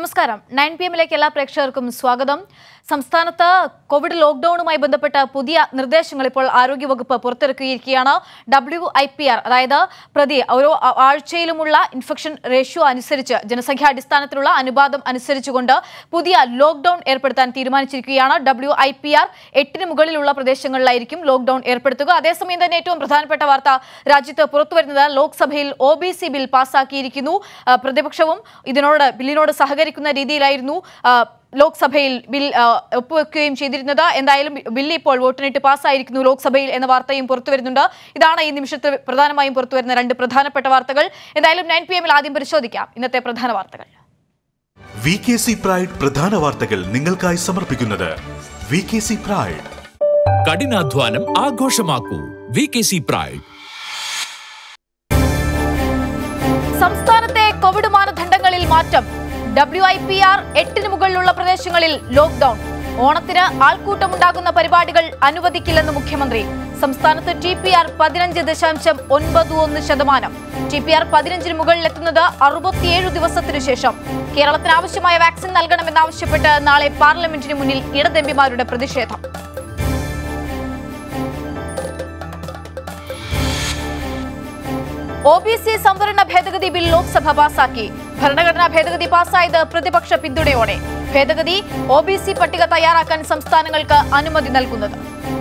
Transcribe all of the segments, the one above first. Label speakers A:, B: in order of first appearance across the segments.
A: നമസ്കാരം nine P എമ്മിലേക്ക് എല്ലാ പ്രേക്ഷകർക്കും സ്വാഗതം സംസ്ഥാനത്ത് കോവിഡ് ലോക്ഡൌണുമായി ബന്ധപ്പെട്ട പുതിയ നിർദ്ദേശങ്ങൾ ഇപ്പോൾ ആരോഗ്യവകുപ്പ് പുറത്തിറക്കിയിരിക്കുകയാണ് ഡബ്ല്യു ഐ പി ആർ അതായത് പ്രതി ഓരോ ആ- ആഴ്ചയിലുമുള്ള ഇൻഫെക്ഷൻ റേഷ്യോ അനുസരിച്ച് ജനസംഖ്യാടിസ്ഥാനത്തിലുള്ള അനുപാതം അനുസരിച്ചുകൊണ്ട് പുതിയ ലോക്ഡൌൺ ഏർപ്പെടുത്താൻ തീരുമാനിച്ചിരിക്കുകയാണ് ഡബ്ല്യു ഐ പി ആർ എട്ടിന് മുകളിലുള്ള പ്രദേശങ്ങളിലായിരിക്കും ലോക്ഡൌൺ ഏർപ്പെടുത്തുക അതേസമയം തന്നെ ഏറ്റവും പ്രധാനപ്പെട്ട വാർത്ത രാജ്യത്ത് പുറത്തുവരുന്നത് ലോക്സഭയിൽ ഒ ബി സി ബിൽ പാസ്സാക്കിയിരിക്കുന്നു ആ, പ്രതിപക്ഷവും ഇതിനോട് ബില്ലിനോട് സഹകരിക്കുന്ന രീതിയിലായിരുന്നു ആ, ലോക്സഭയിൽ ബിൽ ആ, ഒപ്പുവെക്കുകയും ചെയ്തിരുന്നത് എന്തായാലും ബില്ല് ഇപ്പോൾ വോട്ടിനിട്ട് പാസ്സായിരിക്കുന്നു ലോക്സഭയിൽ എന്ന വാർത്തയും പുറത്തുവരുന്നുണ്ട് ഇതാണ് ഈ നിമിഷത്തിൽ പ്രധാനമായും പുറത്തുവരുന്ന രണ്ട് പ്രധാനപ്പെട്ട വാർത്തകൾ എന്തായാലും നയൻ പി എമ്മിൽ ആദ്യം പരിശോധിക്കാം ഇന്നത്തെ പ്രധാന വാർത്തകൾ
B: വി കെ സി പ്രൈഡ് പ്രധാന വാർത്തകൾ നിങ്ങൾക്കായി സമർപ്പിക്കുന്നത് വി കെ സി പ്രൈഡ്
C: കഠിനാധ്വാനം ആഘോഷമാക്കൂ വി കെ സി പ്രൈഡ്
A: സംസ്ഥാനത്തെ കോവിഡ് മാനദണ്ഡങ്ങളിൽ മാറ്റം ഡബ്ല്യു ഐ പി ആർ എട്ടിന് മുകളിലുള്ള പ്രദേശങ്ങളിൽ ലോക്ഡൌൺ ഓണത്തിന് ആൾക്കൂട്ടമുണ്ടാകുന്ന പരിപാടികൾ അനുവദിക്കില്ലെന്ന് മുഖ്യമന്ത്രി സംസ്ഥാനത്ത് ടി പി ആർ പതിനഞ്ച് ദശാംശം ഒൻപത് ഒന്ന് ശതമാനം ടി പി ആർ പതിനഞ്ചിന് മുകളിലെത്തുന്നത് അറുപത്തിയേഴ് ദിവസത്തിനു ശേഷം കേരളത്തിന് ആവശ്യമായ വാക്സിൻ നൽകണമെന്നാവശ്യപ്പെട്ട് നാളെ പാർലമെന്റിന് മുന്നിൽ ഇടതെമ്പിമാരുടെ പ്രതിഷേധം ഒ ബി സി സംവരണ ഭേദഗതി ബിൽ ലോക്സഭ പാസാക്കി ഭരണഘടനാ ഭേദഗതി പാസ്സായത് പ്രതിപക്ഷ പിന്തുണയോടെ ഭേദഗതി ഒ ബി സി പട്ടിക തയ്യാറാക്കാൻ സംസ്ഥാനങ്ങൾക്ക് അനുമതി നൽകുന്നത്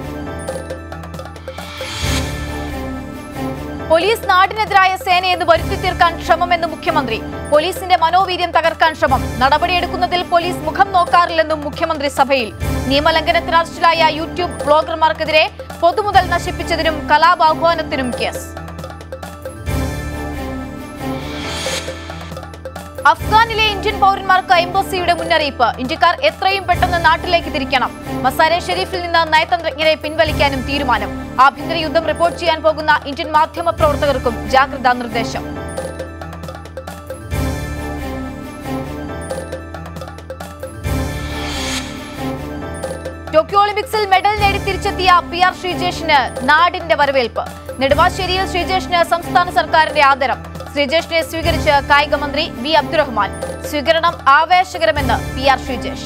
A: പോലീസ് നാടിനെതിരായ സേനയെന്ന് വരുത്തി തീർക്കാൻ ശ്രമമെന്ന് മുഖ്യമന്ത്രി പോലീസിന്റെ മനോവീര്യം തകർക്കാൻ ശ്രമം നടപടിയെടുക്കുന്നതിൽ പോലീസ് മുഖം നോക്കാറില്ലെന്നും മുഖ്യമന്ത്രി സഭയിൽ നിയമലംഘനത്തിന് അറസ്റ്റിലായ യൂട്യൂബ് ബ്ലോഗർമാർക്കെതിരെ പൊതുമുതൽ നശിപ്പിച്ചതിനും കലാപാഹ്വാനത്തിനും കേസ് അഫ്ഗാനിലെ ഇന്ത്യൻ പൗരന്മാർക്ക് എംബസിയുടെ മുന്നറിയിപ്പ് ഇന്ത്യക്കാർ എത്രയും പെട്ടെന്ന് നാട്ടിലേക്ക് തിരിക്കണം മസാരെ ഷെരീഫിൽ നിന്ന് നയതന്ത്രജ്ഞരെ പിൻവലിക്കാനും തീരുമാനം ആഭ്യന്തര യുദ്ധം റിപ്പോർട്ട് ചെയ്യാൻ പോകുന്ന ഇന്ത്യൻ മാധ്യമ പ്രവർത്തകർക്കും ജാഗ്രതാ നിർദ്ദേശം ടോക്കിയോ ഒളിമ്പിക്സിൽ മെഡൽ നേടി തിരിച്ചെത്തിയ പി ആർ ശ്രീജേഷിന് നാടിന്റെ വരവേൽപ്പ് നെടുവാശ്ശേരിയിൽ ശ്രീജേഷിന് സംസ്ഥാന സർക്കാരിന്റെ ആദരം ശ്രീജേഷിനെ സ്വീകരിച്ച് കായിക മന്ത്രി വി അബ്ദുറഹ്മാൻ സ്വീകരണം ആവേശകരമെന്ന് പി ആർ ശ്രീജേഷ്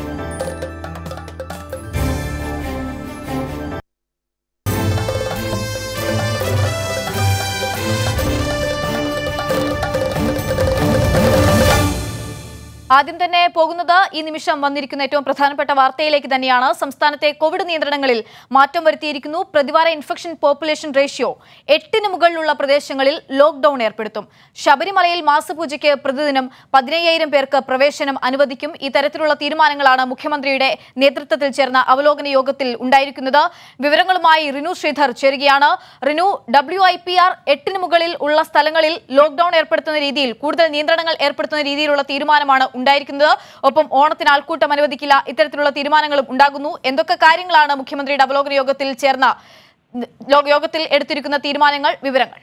A: ആദ്യം തന്നെ പോകുന്നത് ഈ നിമിഷം വന്നിരിക്കുന്ന ഏറ്റവും പ്രധാനപ്പെട്ട വാർത്തയിലേക്ക് തന്നെയാണ് സംസ്ഥാനത്തെ കോവിഡ് നിയന്ത്രണങ്ങളിൽ മാറ്റം വരുത്തിയിരിക്കുന്നു പ്രതിവാര ഇൻഫെക്ഷൻ പോപ്പുലേഷൻ റേഷ്യോ എട്ടിന് മുകളിലുള്ള പ്രദേശങ്ങളിൽ ലോക്ഡൌൺ ഏർപ്പെടുത്തും ശബരിമലയിൽ മാസപൂജയ്ക്ക് പ്രതിദിനം പതിനയ്യായിരം പേർക്ക് പ്രവേശനം അനുവദിക്കും ഇത്തരത്തിലുള്ള തീരുമാനങ്ങളാണ് മുഖ്യമന്ത്രിയുടെ നേതൃത്വത്തിൽ ചേർന്ന അവലോകന യോഗത്തിൽ ഉണ്ടായിരിക്കുന്നത് വിവരങ്ങളുമായി റിനു ശ്രീധർ ചേരുകയാണ് Rinu W I P R എട്ടിന് മുകളിൽ ഉള്ള സ്ഥലങ്ങളിൽ ലോക്ഡൌൺ ഏർപ്പെടുത്തുന്ന രീതിയിൽ കൂടുതൽ നിയന്ത്രണങ്ങൾ ഏർപ്പെടുത്തുന്ന രീതിയിലുള്ള തീരുമാനമാണ് ഉണ്ടായിരിക്കുന്നത് ഒപ്പം ഓണത്തിന് ആൾക്കൂട്ടം അനുവദിക്കില്ല ഇത്തരത്തിലുള്ള തീരുമാനങ്ങളും ഉണ്ടാകുന്നു എന്തൊക്കെ കാര്യങ്ങളാണ് മുഖ്യമന്ത്രിയുടെ അവലോകന യോഗത്തിൽ ചേർന്ന ലോ- യോഗത്തിൽ എടുത്തിരിക്കുന്ന തീരുമാനങ്ങൾ വിവരങ്ങൾ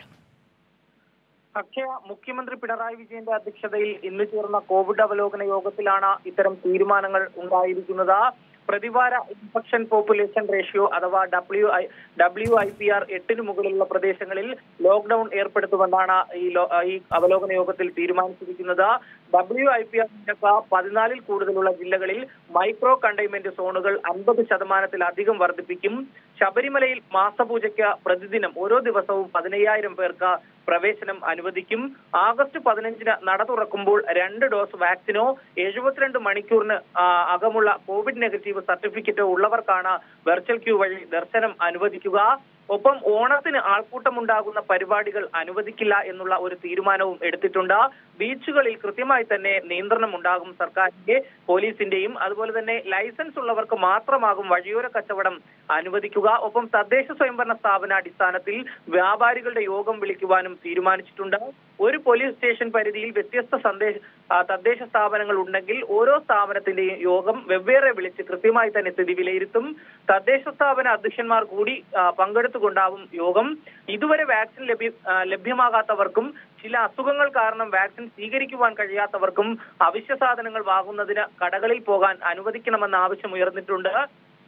D: അക്ഷയ മുഖ്യമന്ത്രി പിണറായി വിജയന്റെ അധ്യക്ഷതയിൽ ഇന്ന് ചേർന്ന കോവിഡ് അവലോകന യോഗത്തിലാണ് ഇത്തരം തീരുമാനങ്ങൾ ഉണ്ടായിരിക്കുന്നത് പ്രതിവാര ഇൻഫെക്ഷൻ പോപ്പുലേഷൻ റേഷ്യോ അഥവാ W I W I P R എട്ടിന് മുകളിലുള്ള പ്രദേശങ്ങളിൽ ലോക്ക്ഡൌൺ ഏർപ്പെടുത്തുമെന്നാണ് ഈ ലോ- ഈ അവലോകന യോഗത്തിൽ തീരുമാനിച്ചിരിക്കുന്നത് ഡബ്ല്യു ഐ പി ആർ നിരക്ക് പതിനാലിൽ കൂടുതലുള്ള ജില്ലകളിൽ മൈക്രോ കണ്ടെയ്ൻമെന്റ് സോണുകൾ അൻപത് ശതമാനത്തിലധികം വർദ്ധിപ്പിക്കും ശബരിമലയിൽ മാസപൂജയ്ക്ക് പ്രതിദിനം ഓരോ ദിവസവും പതിനയ്യായിരം പേർക്ക് പ്രവേശനം അനുവദിക്കും ആഗസ്റ്റ് പതിനഞ്ചിന് നട തുറക്കുമ്പോൾ രണ്ട് ഡോസ് വാക്സിനോ എഴുപത്തിരണ്ട് മണിക്കൂറിന് ആ, അകമുള്ള കോവിഡ് നെഗറ്റീവ് സർട്ടിഫിക്കറ്റോ ഉള്ളവർക്കാണ് വെർച്വൽ ക്യൂ വഴി ദർശനം അനുവദിക്കുക ഒപ്പം ഓണത്തിന് ആൾക്കൂട്ടമുണ്ടാകുന്ന പരിപാടികൾ അനുവദിക്കില്ല എന്നുള്ള ഒരു തീരുമാനവും എടുത്തിട്ടുണ്ട് ബീച്ചുകളിൽ കൃത്യമായി തന്നെ നിയന്ത്രണം ഉണ്ടാകും സർക്കാരിന്റെ പോലീസിന്റെയും അതുപോലെ തന്നെ ലൈസൻസ് ഉള്ളവർക്ക് മാത്രമാകും വഴിയോര കച്ചവടം അനുവദിക്കുക ഒപ്പം തദ്ദേശ സ്വയംഭരണ സ്ഥാപന അടിസ്ഥാനത്തിൽ വ്യാപാരികളുടെ യോഗം വിളിക്കുവാനും തീരുമാനിച്ചിട്ടുണ്ട് ഒരു പോലീസ് സ്റ്റേഷൻ പരിധിയിൽ വ്യത്യസ്ത സന്ദേശ ആ, തദ്ദേശ സ്ഥാപനങ്ങൾ ഉണ്ടെങ്കിൽ ഓരോ സ്ഥാപനത്തിന്റെയും യോഗം വെവ്വേറെ വിളിച്ച് കൃത്യമായി തന്നെ സ്ഥിതി വിലയിരുത്തും തദ്ദേശ സ്ഥാപന അധ്യക്ഷന്മാർ കൂടി ആ, പങ്കെടുത്തുകൊണ്ടാവും യോഗം ഇതുവരെ വാക്സിൻ ലഭ്യ ആ, ലഭ്യമാകാത്തവർക്കും ചില അസുഖങ്ങൾ കാരണം വാക്സിൻ സ്വീകരിക്കുവാൻ കഴിയാത്തവർക്കും അവശ്യ സാധനങ്ങൾ വാങ്ങുന്നതിന് കടകളിൽ പോകാൻ അനുവദിക്കണമെന്ന ആവശ്യം ഉയർന്നിട്ടുണ്ട്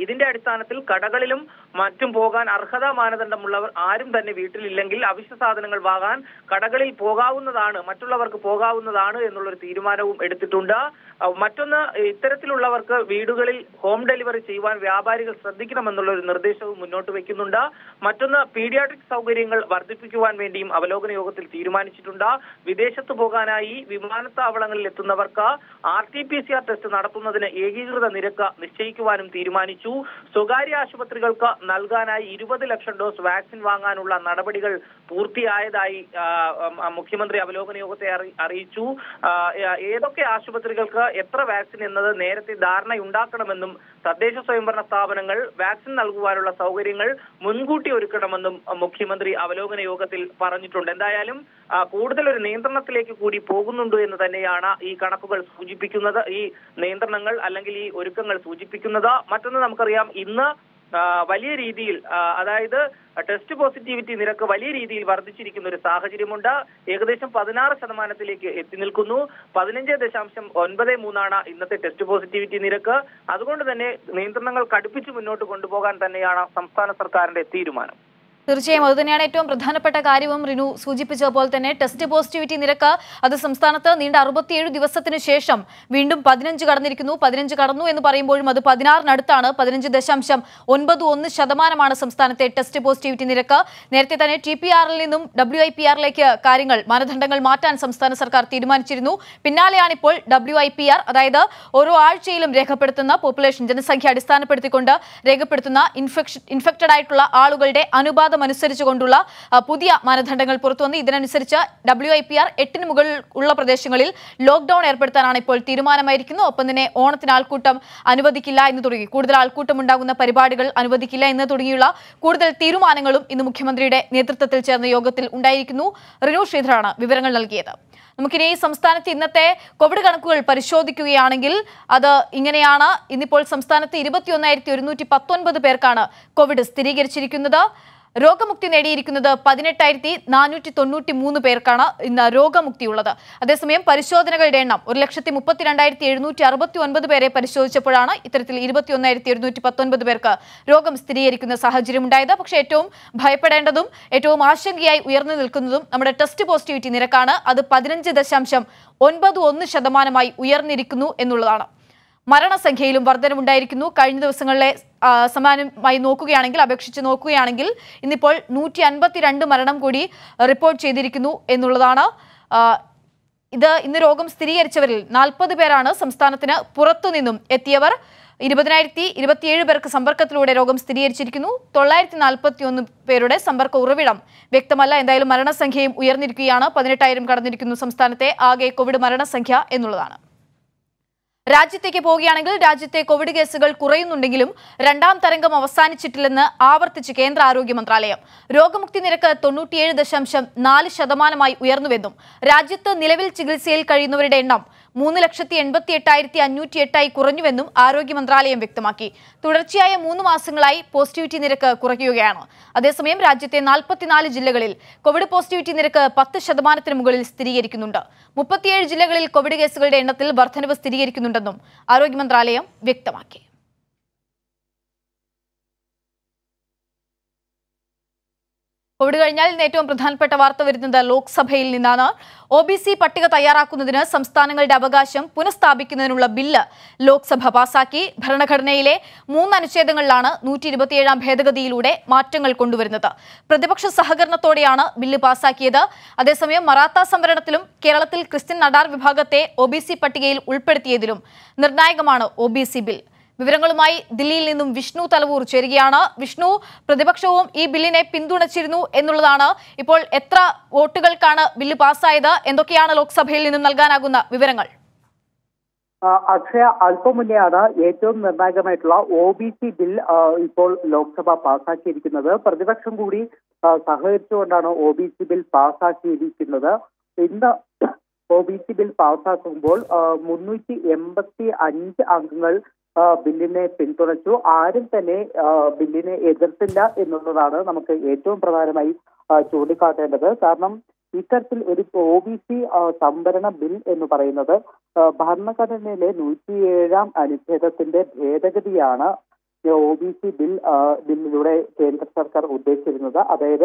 D: ഇതിന്റെ അടിസ്ഥാനത്തിൽ കടകളിലും മറ്റും പോകാൻ അർഹതാ മാനദണ്ഡമുള്ളവർ ആരും തന്നെ വീട്ടിലില്ലെങ്കിൽ അവശ്യ സാധനങ്ങൾ വാങ്ങാൻ കടകളിൽ പോകാവുന്നതാണ് മറ്റുള്ളവർക്ക് പോകാവുന്നതാണ് എന്നുള്ളൊരു തീരുമാനവും എടുത്തിട്ടുണ്ട് അഹ് മറ്റൊന്ന് ഇത്തരത്തിലുള്ളവർക്ക് വീടുകളിൽ ഹോം ഡെലിവറി ചെയ്യുവാൻ വ്യാപാരികൾ ശ്രദ്ധിക്കണമെന്നുള്ള ഒരു നിർദ്ദേശവും മുന്നോട്ട് വെക്കുന്നുണ്ട് മറ്റൊന്ന് പീഡിയാട്രിക് സൗകര്യങ്ങൾ വർദ്ധിപ്പിക്കുവാൻ വേണ്ടിയും അവലോകന യോഗത്തിൽ തീരുമാനിച്ചിട്ടുണ്ട് വിദേശത്ത് പോകാനായി വിമാനത്താവളങ്ങളിൽ എത്തുന്നവർക്ക് R T P C R test നടത്തുന്നതിന് ഏകീകൃത നിരക്ക് നിശ്ചയിക്കുവാനും തീരുമാനിച്ചു സ്വകാര്യ ആശുപത്രികൾക്ക് നൽകാനായി ഇരുപത് ലക്ഷം ഡോസ് വാക്സിൻ വാങ്ങാനുള്ള നടപടികൾ പൂർത്തിയായതായി ആ, ഉം, ആ, മുഖ്യമന്ത്രി അവലോകന യോഗത്തെ അറി- അറിയിച്ചു ആ, ഏ- ഏതൊക്കെ ആശുപത്രികൾക്ക് എത്ര വാക്സിൻ എന്നത് നേരത്തെ ധാരണയുണ്ടാക്കണമെന്നും തദ്ദേശ സ്വയംഭരണ സ്ഥാപനങ്ങൾ വാക്സിൻ നൽകുവാനുള്ള സൗകര്യങ്ങൾ മുൻകൂട്ടി ഒരുക്കണമെന്നും ആ, മുഖ്യമന്ത്രി അവലോകന യോഗത്തിൽ പറഞ്ഞിട്ടുണ്ട് എന്തായാലും ആ, കൂടുതൽ ഒരു നിയന്ത്രണത്തിലേക്ക് കൂടി പോകുന്നുണ്ട് എന്ന് തന്നെയാണ് ഈ കണക്കുകൾ സൂചിപ്പിക്കുന്നത് ഈ നിയന്ത്രണങ്ങൾ അല്ലെങ്കിൽ ഈ ഒരുക്കങ്ങൾ സൂചിപ്പിക്കുന്നത് മറ്റൊന്ന് നമുക്കറിയാം ഇന്ന് ആ, വലിയ രീതിയിൽ ആ, അതായത് ടെസ്റ്റ് പോസിറ്റിവിറ്റി നിരക്ക് വലിയ രീതിയിൽ വർദ്ധിച്ചിരിക്കുന്ന ഒരു സാഹചര്യമുണ്ട് ഏകദേശം പതിനാറ് ശതമാനത്തിലേക്ക് എത്തി നിൽക്കുന്നു പതിനഞ്ച് ദശാംശം ഒൻപത് മൂന്നാണ് ഇന്നത്തെ ടെസ്റ്റ് പോസിറ്റിവിറ്റി നിരക്ക് അതുകൊണ്ട് തന്നെ നിയന്ത്രണങ്ങൾ കടുപ്പിച്ച് മുന്നോട്ട് കൊണ്ടുപോകാൻ തന്നെയാണ് സംസ്ഥാന സർക്കാരിന്റെ തീരുമാനം
A: തീർച്ചയായും അതുതന്നെയാണ് ഏറ്റവും പ്രധാനപ്പെട്ട കാര്യവും റിനു സൂചിപ്പിച്ചതുപോലെ തന്നെ ടെസ്റ്റ് പോസിറ്റിവിറ്റി നിരക്ക് അത് സംസ്ഥാനത്ത് നീണ്ട അറുപത്തിയേഴ് ദിവസത്തിന് ശേഷം വീണ്ടും പതിനഞ്ച് കടന്നിരിക്കുന്നു പതിനഞ്ച് കടന്നു എന്ന് പറയുമ്പോഴും അത് പതിനാറിനടുത്താണ് പതിനഞ്ച് ദശാംശം ഒൻപത് ഒന്ന് ശതമാനമാണ് സംസ്ഥാനത്തെ ടെസ്റ്റ് പോസിറ്റിവിറ്റി നിരക്ക് നേരത്തെ തന്നെ ടി പി ആറിൽ നിന്നും ഡബ്ല്യു ഐ പി ആറിലേക്ക് കാര്യങ്ങൾ മാനദണ്ഡങ്ങൾ മാറ്റാൻ സംസ്ഥാന സർക്കാർ തീരുമാനിച്ചിരുന്നു പിന്നാലെയാണിപ്പോൾ ഡബ്ല്യു ഐ പി ആർ അതായത് ഓരോ ആഴ്ചയിലും രേഖപ്പെടുത്തുന്ന പോപ്പുലേഷൻ ജനസംഖ്യ അടിസ്ഥാനപ്പെടുത്തിക്കൊണ്ട് രേഖപ്പെടുത്തുന്ന ഇൻഫെക്ഷൻ ഇൻഫെക്റ്റഡ് ആയിട്ടുള്ള ആളുകളുടെ അനുപാതം അനുസരിച്ചുകൊണ്ടുള്ള ആ, പുതിയ മാനദണ്ഡങ്ങൾ പുറത്തുവന്ന് ഇതിനനുസരിച്ച് ഡബ്ല്യു ഐ പി ആർ എട്ടിന് മുകളിൽ ഉള്ള പ്രദേശങ്ങളിൽ ലോക്ഡൌൺ ഏർപ്പെടുത്താനാണ് ഇപ്പോൾ തീരുമാനമായിരിക്കുന്നു ഒപ്പം തന്നെ ഓണത്തിന് ആൾക്കൂട്ടം അനുവദിക്കില്ല എന്ന് തുടങ്ങി കൂടുതൽ ആൾക്കൂട്ടം ഉണ്ടാകുന്ന പരിപാടികൾ അനുവദിക്കില്ല എന്ന് തുടങ്ങിയുള്ള കൂടുതൽ തീരുമാനങ്ങളും ഇന്ന് മുഖ്യമന്ത്രിയുടെ നേതൃത്വത്തിൽ ചേർന്ന യോഗത്തിൽ ഉണ്ടായിരിക്കുന്നു റിനു ശ്രീധറാണ് വിവരങ്ങൾ നൽകിയത് നമുക്കിനി സംസ്ഥാനത്ത് ഇന്നത്തെ കോവിഡ് കണക്കുകൾ പരിശോധിക്കുകയാണെങ്കിൽ അത് ഇങ്ങനെയാണ് ഇന്നിപ്പോൾ സംസ്ഥാനത്ത് ഇരുപത്തിയൊന്നായിരത്തി ഒരുന്നൂറ്റി പത്തൊൻപത് പേർക്കാണ് കോവിഡ് സ്ഥിരീകരിച്ചിരിക്കുന്നത് രോഗമുക്തി നേടിയിരിക്കുന്നത് പതിനെട്ടായിരത്തി നാനൂറ്റി തൊണ്ണൂറ്റി മൂന്ന് പേർക്കാണ് ഇന്ന് രോഗമുക്തിയുള്ളത് അതേസമയം പരിശോധനകളുടെ എണ്ണം ഒരു ലക്ഷത്തി മുപ്പത്തിരണ്ടായിരത്തി എഴുന്നൂറ്റി അറുപത്തി ഒൻപത് പേരെ പരിശോധിച്ചപ്പോഴാണ് ഇത്തരത്തിൽ ഇരുപത്തിയൊന്നായിരത്തി ഒരുന്നൂറ്റി പത്തൊൻപത് പേർക്ക് രോഗം സ്ഥിരീകരിക്കുന്ന സാഹചര്യം ഉണ്ടായത് പക്ഷേ ഏറ്റവും ഭയപ്പെടേണ്ടതും ഏറ്റവും ആശങ്കയായി ഉയർന്നു നിൽക്കുന്നതും നമ്മുടെ ടെസ്റ്റ് പോസിറ്റിവിറ്റി നിരക്കാണ് അത് പതിനഞ്ച് ദശാംശം ഒൻപത് ഒന്ന് ശതമാനമായി ഉയർന്നിരിക്കുന്നു എന്നുള്ളതാണ് മരണസംഖ്യയിലും വർധനവുണ്ടായിരിക്കുന്നു കഴിഞ്ഞ ദിവസങ്ങളിലെ ആ, സമാനമായി നോക്കുകയാണെങ്കിൽ അപേക്ഷിച്ച് നോക്കുകയാണെങ്കിൽ ഇന്നിപ്പോൾ നൂറ്റി അൻപത്തിരണ്ട് മരണം കൂടി റിപ്പോർട്ട് ചെയ്തിരിക്കുന്നു എന്നുള്ളതാണ് ആ, ഇത് ഇന്ന് രോഗം സ്ഥിരീകരിച്ചവരിൽ നാൽപ്പത് പേരാണ് സംസ്ഥാനത്തിന് പുറത്തുനിന്നും എത്തിയവർ ഇരുപതിനായിരത്തി ഇരുപത്തിയേഴ് പേർക്ക് സമ്പർക്കത്തിലൂടെ രോഗം സ്ഥിരീകരിച്ചിരിക്കുന്നു തൊള്ളായിരത്തി നാൽപ്പത്തി ഒന്ന് പേരുടെ സമ്പർക്ക ഉറവിടം വ്യക്തമല്ല എന്തായാലും മരണസംഖ്യയും ഉയർന്നിരിക്കുകയാണ് പതിനെട്ടായിരം കടന്നിരിക്കുന്നു സംസ്ഥാനത്തെ ആകെ കോവിഡ് മരണസംഖ്യ എന്നുള്ളതാണ് രാജ്യത്തേക്ക് പോവുകയാണെങ്കിൽ രാജ്യത്തെ കോവിഡ് കേസുകൾ കുറയുന്നുണ്ടെങ്കിലും രണ്ടാം തരംഗം അവസാനിച്ചിട്ടില്ലെന്ന് ആവർത്തിച്ച് കേന്ദ്ര ആരോഗ്യ മന്ത്രാലയം രോഗമുക്തി നിരക്ക് തൊണ്ണൂറ്റിയേഴ് ദശാംശം നാല് ശതമാനമായി ഉയർന്നുവെന്നും രാജ്യത്ത് നിലവിൽ ചികിത്സയിൽ കഴിയുന്നവരുടെ എണ്ണം മൂന്ന് ലക്ഷത്തി എൺപത്തി എട്ടായിരത്തി അഞ്ഞൂറ്റി എട്ടായി കുറഞ്ഞുവെന്നും ആരോഗ്യ മന്ത്രാലയം വ്യക്തമാക്കി തുടർച്ചയായ മൂന്ന് മാസങ്ങളായി പോസിറ്റിവിറ്റി നിരക്ക് കുറയ്ക്കുകയാണ് അതേസമയം രാജ്യത്തെ നാൽപ്പത്തിനാല് ജില്ലകളിൽ കോവിഡ് പോസിറ്റിവിറ്റി നിരക്ക് പത്ത് ശതമാനത്തിന് മുകളിൽ സ്ഥിരീകരിക്കുന്നുണ്ട് മുപ്പത്തിയേഴ് ജില്ലകളിൽ കോവിഡ് കേസുകളുടെ എണ്ണത്തിൽ വർധനവ് സ്ഥിരീകരിക്കുന്നുണ്ടെന്നും ആരോഗ്യ മന്ത്രാലയം വ്യക്തമാക്കി കോവിഡ് കഴിഞ്ഞാൽ ഇന്ന് ഏറ്റവും പ്രധാനപ്പെട്ട വാർത്ത വരുന്നത് ലോക്സഭയിൽ നിന്നാണ് ഒ ബി സി പട്ടിക തയ്യാറാക്കുന്നതിന് സംസ്ഥാനങ്ങളുടെ അവകാശം പുനഃസ്ഥാപിക്കുന്നതിനുള്ള ബില്ല് ലോക്സഭ പാസാക്കി ഭരണഘടനയിലെ മൂന്ന് അനുച്ഛേദങ്ങളിലാണ് നൂറ്റി ഇരുപത്തിയേഴാം ഭേദഗതിയിലൂടെ മാറ്റങ്ങൾ കൊണ്ടുവരുന്നത് പ്രതിപക്ഷ സഹകരണത്തോടെയാണ് ബില്ല് പാസാക്കിയത് അതേസമയം മറാത്ത സംവരണത്തിലും കേരളത്തിൽ ക്രിസ്ത്യൻ നടാർ വിഭാഗത്തെ ഒ ബി സി പട്ടികയിൽ ഉൾപ്പെടുത്തിയതിലും നിർണായകമാണ് ഒ ബി സി ബിൽ വിവരങ്ങളുമായി ദില്ലിയിൽ നിന്നും വിഷ്ണു തലവൂർ ചേരുകയാണ് വിഷ്ണു പ്രതിപക്ഷവും ഈ ബില്ലിനെ പിന്തുണച്ചിരുന്നു എന്നുള്ളതാണ് ഇപ്പോൾ എത്ര വോട്ടുകൾക്കാണ് ബില്ല് പാസ്സായത് എന്തൊക്കെയാണ് ലോക്സഭയിൽ നിന്നും നൽകാനാകുന്ന വിവരങ്ങൾ
E: ആ, അക്ഷയ അല്പം മുന്നെയാണ് ഏറ്റവും നിർണായകമായിട്ടുള്ള ഒ ബി സി ബിൽ ആ, ഇപ്പോൾ ലോക്സഭ പാസാക്കിയിരിക്കുന്നത് പ്രതിപക്ഷം കൂടി ആ, സഹകരിച്ചുകൊണ്ടാണ് ഒ ബി സി ബിൽ പാസാക്കിയിരിക്കുന്നത് ഇന്ന് ഒ ബി സി ബിൽ പാസാക്കുമ്പോൾ മുന്നൂറ്റി എൺപത്തി അഞ്ച് അംഗങ്ങൾ ആ, ബില്ലിനെ പിന്തുണച്ചു ആരും തന്നെ ആ, ബില്ലിനെ എതിർത്തില്ല എന്നുള്ളതാണ് നമുക്ക് ഏറ്റവും പ്രധാനമായി ആ, ചൂണ്ടിക്കാട്ടേണ്ടത് കാരണം ഇത്തരത്തിൽ ഒരു ഒ ബി സി സംവരണ ബിൽ എന്ന് പറയുന്നത് ആ, ഭരണഘടനയിലെ നൂറ്റിയേഴാം അനുച്ഛേദത്തിന്റെ ഭേദഗതിയാണ് ഒ ബി സി ബിൽ ആ, ബില്ലിലൂടെ കേന്ദ്ര സർക്കാർ ഉദ്ദേശിച്ചിരുന്നത് അതായത്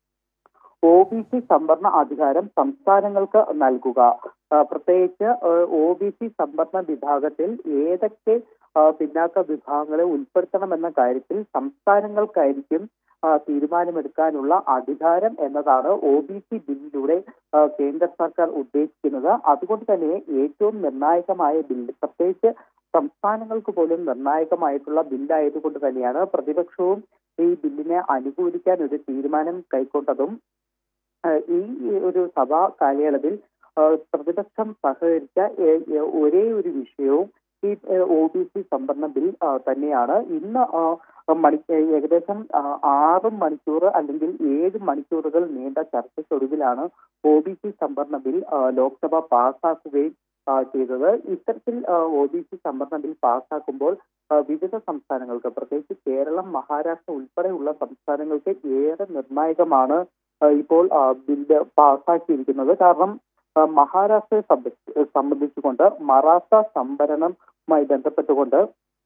E: ഒ ബി സി സംവരണ അധികാരം സംസ്ഥാനങ്ങൾക്ക് നൽകുക ആ, പ്രത്യേകിച്ച് ഒ ബി സി സംവരണ വിഭാഗത്തിൽ ഏതൊക്കെ ആ, പിന്നാക്ക വിഭാഗങ്ങളെ ഉൾപ്പെടുത്തണമെന്ന കാര്യത്തിൽ സംസ്ഥാനങ്ങൾക്കായിരിക്കും ആ, തീരുമാനമെടുക്കാനുള്ള അധികാരം എന്നതാണ് ഒ ബി സി ബില്ലിലൂടെ ആ, കേന്ദ്ര സർക്കാർ ഉദ്ദേശിക്കുന്നത് അതുകൊണ്ട് തന്നെ ഏറ്റവും നിർണായകമായ ബില്ല് പ്രത്യേകിച്ച് സംസ്ഥാനങ്ങൾക്ക് പോലും നിർണായകമായിട്ടുള്ള ബില്ലായതുകൊണ്ട് തന്നെയാണ് പ്രതിപക്ഷവും ഈ ബില്ലിനെ അനുകൂലിക്കാൻ ഒരു തീരുമാനം കൈക്കൊണ്ടതും ഏഹ് ഈ ഒരു സഭാ കാലയളവിൽ ഏഹ് പ്രതിപക്ഷം സഹകരിച്ച ഏ- ഏ- ഒരേ ഒരു വിഷയവും ഈ ഒ ബി സി സംവരണ ബിൽ ആ, തന്നെയാണ് ഇന്ന് ആ, മണി ഏകദേശം ആ, ആറ് മണിക്കൂർ അല്ലെങ്കിൽ ഏഴ് മണിക്കൂറുകൾ നീണ്ട ചർച്ചയ്ക്കൊടുവിലാണ് ഒ ബി സി സംവരണ ബിൽ ആ, ലോക്സഭ പാസ്സാക്കുകയും ആ, ചെയ്തത് ഇത്തരത്തിൽ ഒ ബി സി സംവരണ ബിൽ പാസ്സാക്കുമ്പോൾ ആ, വിവിധ സംസ്ഥാനങ്ങൾക്ക് പ്രത്യേകിച്ച് കേരളം മഹാരാഷ്ട്ര ഉൾപ്പെടെയുള്ള സംസ്ഥാനങ്ങൾക്ക് ഏറെ നിർണായകമാണ് ആ, ഇപ്പോൾ ആ, ബില്ല് പാസ്സാക്കിയിരിക്കുന്നത് കാരണം ആ, മഹാരാഷ്ട്രയെ സംബന്ധിച്ച് സംബന്ധിച്ചുകൊണ്ട് മറാത്ത സംവരണവുമായി ബന്ധപ്പെട്ടുകൊണ്ട്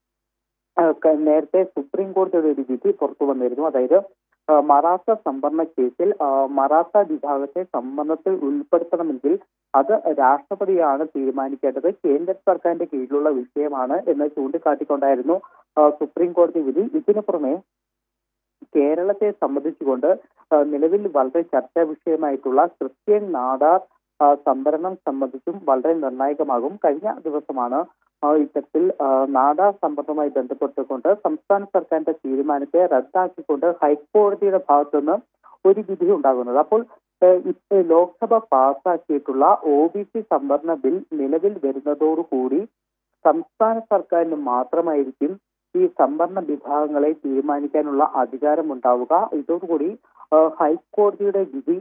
E: ആ, ക- നേരത്തെ സുപ്രീം കോടതിയുടെ ഒരു വിധി പുറത്തു വന്നിരുന്നു അതായത് ആ, മറാത്ത സംവരണ കേസിൽ ആ, മറാത്ത വിഭാഗത്തെ സംവരണത്തിൽ ഉൾപ്പെടുത്തണമെങ്കിൽ അത് രാഷ്ട്രപതിയാണ് തീരുമാനിക്കേണ്ടത് കേന്ദ്ര സർക്കാരിന്റെ കീഴിലുള്ള വിഷയമാണ് എന്ന് ചൂണ്ടിക്കാട്ടിക്കൊണ്ടായിരുന്നു ആ, സുപ്രീം കോടതി വിധി ഇതിനു പുറമെ കേരളത്തെ സംബന്ധിച്ചുകൊണ്ട് ആ, നിലവിൽ വളരെ ചർച്ചാ വിഷയമായിട്ടുള്ള ക്രിസ്ത്യൻ നാടാർ ആ, സംവരണം സംബന്ധിച്ചും വളരെ നിർണായകമാകും കഴിഞ്ഞ ദിവസമാണ് ആ, ഇത്തരത്തിൽ ആ, നാടാർ സംവരണവുമായി ബന്ധപ്പെട്ടുകൊണ്ട് സംസ്ഥാന സർക്കാരിന്റെ തീരുമാനത്തെ റദ്ദാക്കിക്കൊണ്ട് ഹൈക്കോടതിയുടെ ഭാഗത്തുനിന്ന് ഒരു വിധി ഉണ്ടാകുന്നത് അപ്പോൾ ഏഹ്, ഇപ്പൊ ലോക്സഭ പാസാക്കിയിട്ടുള്ള ഒ ബി സി സംവരണ ബിൽ നിലവിൽ വരുന്നതോടുകൂടി സംസ്ഥാന സർക്കാരിന് മാത്രമായിരിക്കും ഈ സംവരണ വിഭാഗങ്ങളെ തീരുമാനിക്കാനുള്ള അധികാരം ഉണ്ടാവുക ഇതോടുകൂടി ആ, ഹൈക്കോടതിയുടെ വിധി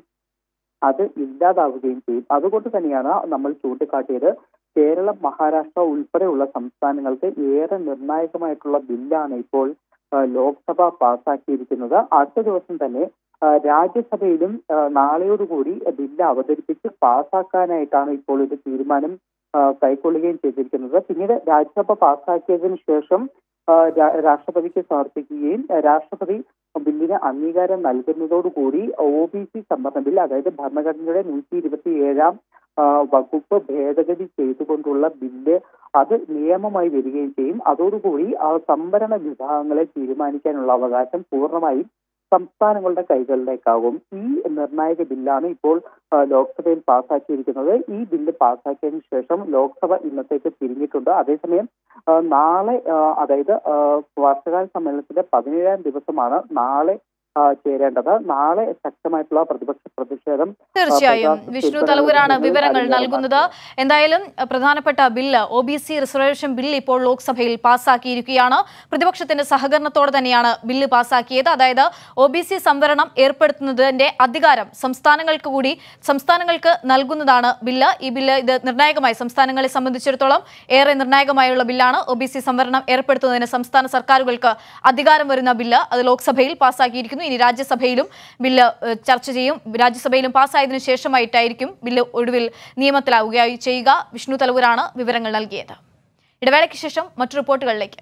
E: അത് ഇല്ലാതാവുകയും ചെയ്യും അതുകൊണ്ട് തന്നെയാണ് നമ്മൾ ചൂണ്ടിക്കാട്ടിയത് കേരളം മഹാരാഷ്ട്ര ഉൾപ്പെടെയുള്ള സംസ്ഥാനങ്ങൾക്ക് ഏറെ നിർണായകമായിട്ടുള്ള ബില്ലാണ് ഇപ്പോൾ ആ, ലോക്സഭ പാസാക്കിയിരിക്കുന്നത് അടുത്ത ദിവസം തന്നെ ആ, രാജ്യസഭയിലും ആ, നാളെയോടുകൂടി ബില്ല് അവതരിപ്പിച്ച് പാസാക്കാനായിട്ടാണ് ഇപ്പോൾ ഒരു തീരുമാനം ആ, കൈക്കൊള്ളുകയും ചെയ്തിരിക്കുന്നത് പിന്നീട് രാജ്യസഭ പാസാക്കിയതിനു ശേഷം ആ, രാ- രാഷ്ട്രപതിക്ക് സമർപ്പിക്കുകയും ആ, രാഷ്ട്രപതി ബില്ലിന് അംഗീകാരം നൽകുന്നതോടുകൂടി ഒ ബി സി സംവരണ ബിൽ അതായത് ഭരണഘടനയുടെ നൂറ്റി ഇരുപത്തി ഏഴാം വകുപ്പ് ഭേദഗതി ചെയ്തുകൊണ്ടുള്ള ബില്ല് അത് നിയമമായി വരികയും ചെയ്യും അതോടുകൂടി ആ സംവരണ വിഭാഗങ്ങളെ തീരുമാനിക്കാനുള്ള അവകാശം പൂർണ്ണമായും സംസ്ഥാനങ്ങളുടെ കൈകളിലേക്കാകും ഈ നിർണായക ബില്ലാണ് ഇപ്പോൾ ആ, ലോക്സഭയിൽ പാസ്സാക്കിയിരിക്കുന്നത് ഈ ബില്ല് പാസ്സാക്കിയതിനു ശേഷം ലോക്സഭ ഇന്നത്തേക്ക് പിരിഞ്ഞിട്ടുണ്ട് അതേസമയം ആ, നാളെ ആ, അതായത് ആ, വർഷകാല സമ്മേളനത്തിന്റെ പതിനേഴാം ദിവസമാണ് നാളെ ആ, ചേരേണ്ടത് നാളെ ശക്തമായിട്ടുള്ള പ്രതിപക്ഷ പ്രതിഷേധം
A: തീർച്ചയായും
E: പ്രകാശ്
A: വിഷ്ണു
E: ഉൾപ്പെടെ
A: തലവൂരാണ്
E: ഉള്ള
A: വിവരങ്ങൾ
E: കാര്യങ്ങൾ
A: നൽകുന്നത് എന്തായാലും അഹ്, പ്രധാനപ്പെട്ട bill O B C reservation bill ഇപ്പോൾ ലോക്സഭയിൽ പാസ്സാക്കിയിരിക്കുകയാണ് പ്രതിപക്ഷത്തിന്റെ സഹകരണത്തോടെ തന്നെയാണ് ബില്ല് പാസ്സാക്കിയത് അതായത് ഒ ബി സി സംവരണം ഏർപ്പെടുത്തുന്നതിന്റെ അധികാരം സംസ്ഥാനങ്ങൾക്ക് കൂടി സംസ്ഥാനങ്ങൾക്ക് നൽകുന്നതാണ് ബില്ല് ഈ ബില്ല് ഇത് നിർണായകമായി സംസ്ഥാനങ്ങളെ സംബന്ധിച്ചിടത്തോളം ഏറെ നിർണായകമായുള്ള ബില്ലാണ് ഒ ബി സി സംവരണം ഏർപ്പെടുത്തുന്നതിന് സംസ്ഥാന സർക്കാരുകൾക്ക് അധികാരം വരുന്ന ബില്ല് അത് ലോക്സഭയിൽ പാസ്സാക്കിയിരിക്കുന്നു ഇനി രാജ്യസഭയിലും ബില്ല് ഏഹ്, ചർച്ച ചെയ്യും രാജ്യസഭയിലും പാസ്സായതിനു ശേഷമായിട്ടായിരിക്കും ബില്ല് ഒടുവിൽ നിയമത്തിലാവുകയായി ചെയ്യുക വിഷ്ണു തലവൂരാണ് വിവരങ്ങൾ നൽകിയത് ഇടവേളയ്ക്ക് ശേഷം മറ്റു റിപ്പോർട്ടുകളിലേക്ക്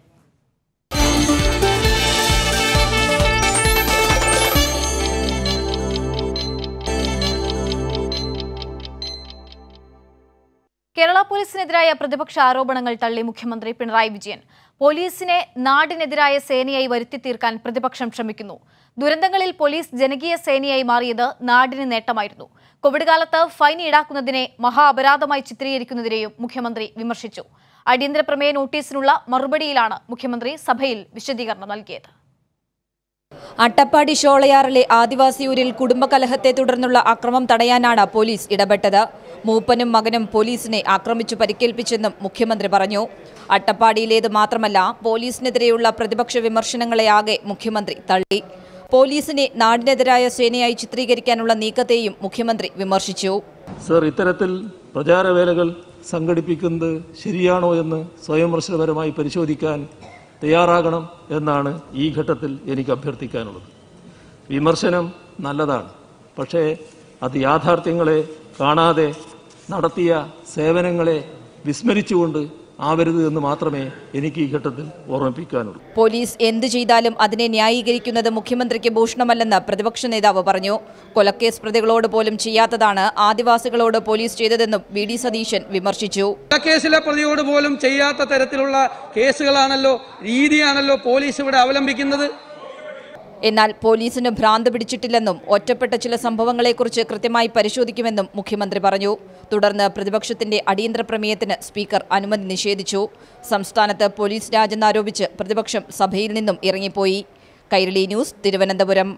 A: കേരള പോലീസിനെതിരായ പ്രതിപക്ഷ ആരോപണങ്ങൾ തള്ളി മുഖ്യമന്ത്രി പിണറായി വിജയൻ പോലീസിനെ നാടിനെതിരായ സേനയായി വരുത്തി തീർക്കാൻ പ്രതിപക്ഷം ശ്രമിക്കുന്നു ദുരന്തങ്ങളിൽ പോലീസ് ജനകീയ സേനയായി മാറിയത് നാടിന് നേട്ടമായിരുന്നു കോവിഡ് കാലത്ത് ഫൈൻ ഈടാക്കുന്നതിനെ മഹാ അപരാധമായി ചിത്രീകരിക്കുന്നതിനെയും മുഖ്യമന്ത്രി വിമർശിച്ചു അടിയന്തര പ്രമേയ നോട്ടീസിനുള്ള മറുപടിയിലാണ് മുഖ്യമന്ത്രി സഭയിൽ വിശദീകരണം നൽകിയത്
F: അട്ടപ്പാടി ഷോളയാറിലെ ആദിവാസിയൂരിൽ കുടുംബകലഹത്തെ തുടർന്നുള്ള അക്രമം തടയാനാണ് പോലീസ് ഇടപെട്ടത് മൂപ്പനും മകനും പോലീസിനെ ആക്രമിച്ചു പരിക്കേൽപ്പിച്ചെന്നും മുഖ്യമന്ത്രി പറഞ്ഞു അട്ടപ്പാടിയിലേത് മാത്രമല്ല പോലീസിനെതിരെയുള്ള പ്രതിപക്ഷ വിമർശനങ്ങളെ ആകെ മുഖ്യമന്ത്രി തള്ളി പോലീസിനെ നാടിനെതിരായ സേനയായി ചിത്രീകരിക്കാനുള്ള നീക്കത്തെയും മുഖ്യമന്ത്രി വിമർശിച്ചു
G: സർ ഇത്തരത്തിൽ പ്രചാരവേലകൾ സംഘടിപ്പിക്കുന്നത് ശരിയാണോ എന്ന് സ്വയംവിമർശനപരമായി പരിശോധിക്കാൻ തയ്യാറാകണം എന്നാണ് ഈ ഘട്ടത്തിൽ എനിക്ക് അഭ്യർത്ഥിക്കാനുള്ളത് വിമർശനം നല്ലതാണ് പക്ഷേ അത് യാഥാർത്ഥ്യങ്ങളെ കാണാതെ നടത്തിയ സേവനങ്ങളെ വിസ്മരിച്ചുകൊണ്ട് ആവരുത് എന്ന് മാത്രമേ എനിക്ക് ഈ ഘട്ടത്തിൽ ഓർമ്മിപ്പിക്കാനുള്ളൂ
F: പോലീസ് എന്തു ചെയ്താലും അതിനെ ന്യായീകരിക്കുന്നത് മുഖ്യമന്ത്രിക്ക് ഭൂഷണമല്ലെന്ന് പ്രതിപക്ഷ നേതാവ് പറഞ്ഞു കൊലക്കേസ് പ്രതികളോട് പോലും ചെയ്യാത്തതാണ് ആദിവാസികളോട് പോലീസ് ചെയ്തതെന്നും വി ഡി സതീശൻ വിമർശിച്ചു
H: കേസിലെ പ്രതിയോട് പോലും ചെയ്യാത്ത തരത്തിലുള്ള കേസുകളാണല്ലോ രീതിയാണല്ലോ പോലീസ് ഇവിടെ അവലംബിക്കുന്നത്
F: എന്നാൽ പോലീസിന് ഭ്രാന്ത് പിടിച്ചിട്ടില്ലെന്നും ഒറ്റപ്പെട്ട ചില സംഭവങ്ങളെക്കുറിച്ച് കൃത്യമായി പരിശോധിക്കുമെന്നും മുഖ്യമന്ത്രി പറഞ്ഞു തുടർന്ന് പ്രതിപക്ഷത്തിന്റെ അടിയന്തര പ്രമേയത്തിന് സ്പീക്കർ അനുമതി നിഷേധിച്ചു സംസ്ഥാനത്ത് പോലീസ് രാജെന്നാരോപിച്ച് പ്രതിപക്ഷം സഭയിൽ നിന്നും ഇറങ്ങിപ്പോയി കൈരളി ന്യൂസ് തിരുവനന്തപുരം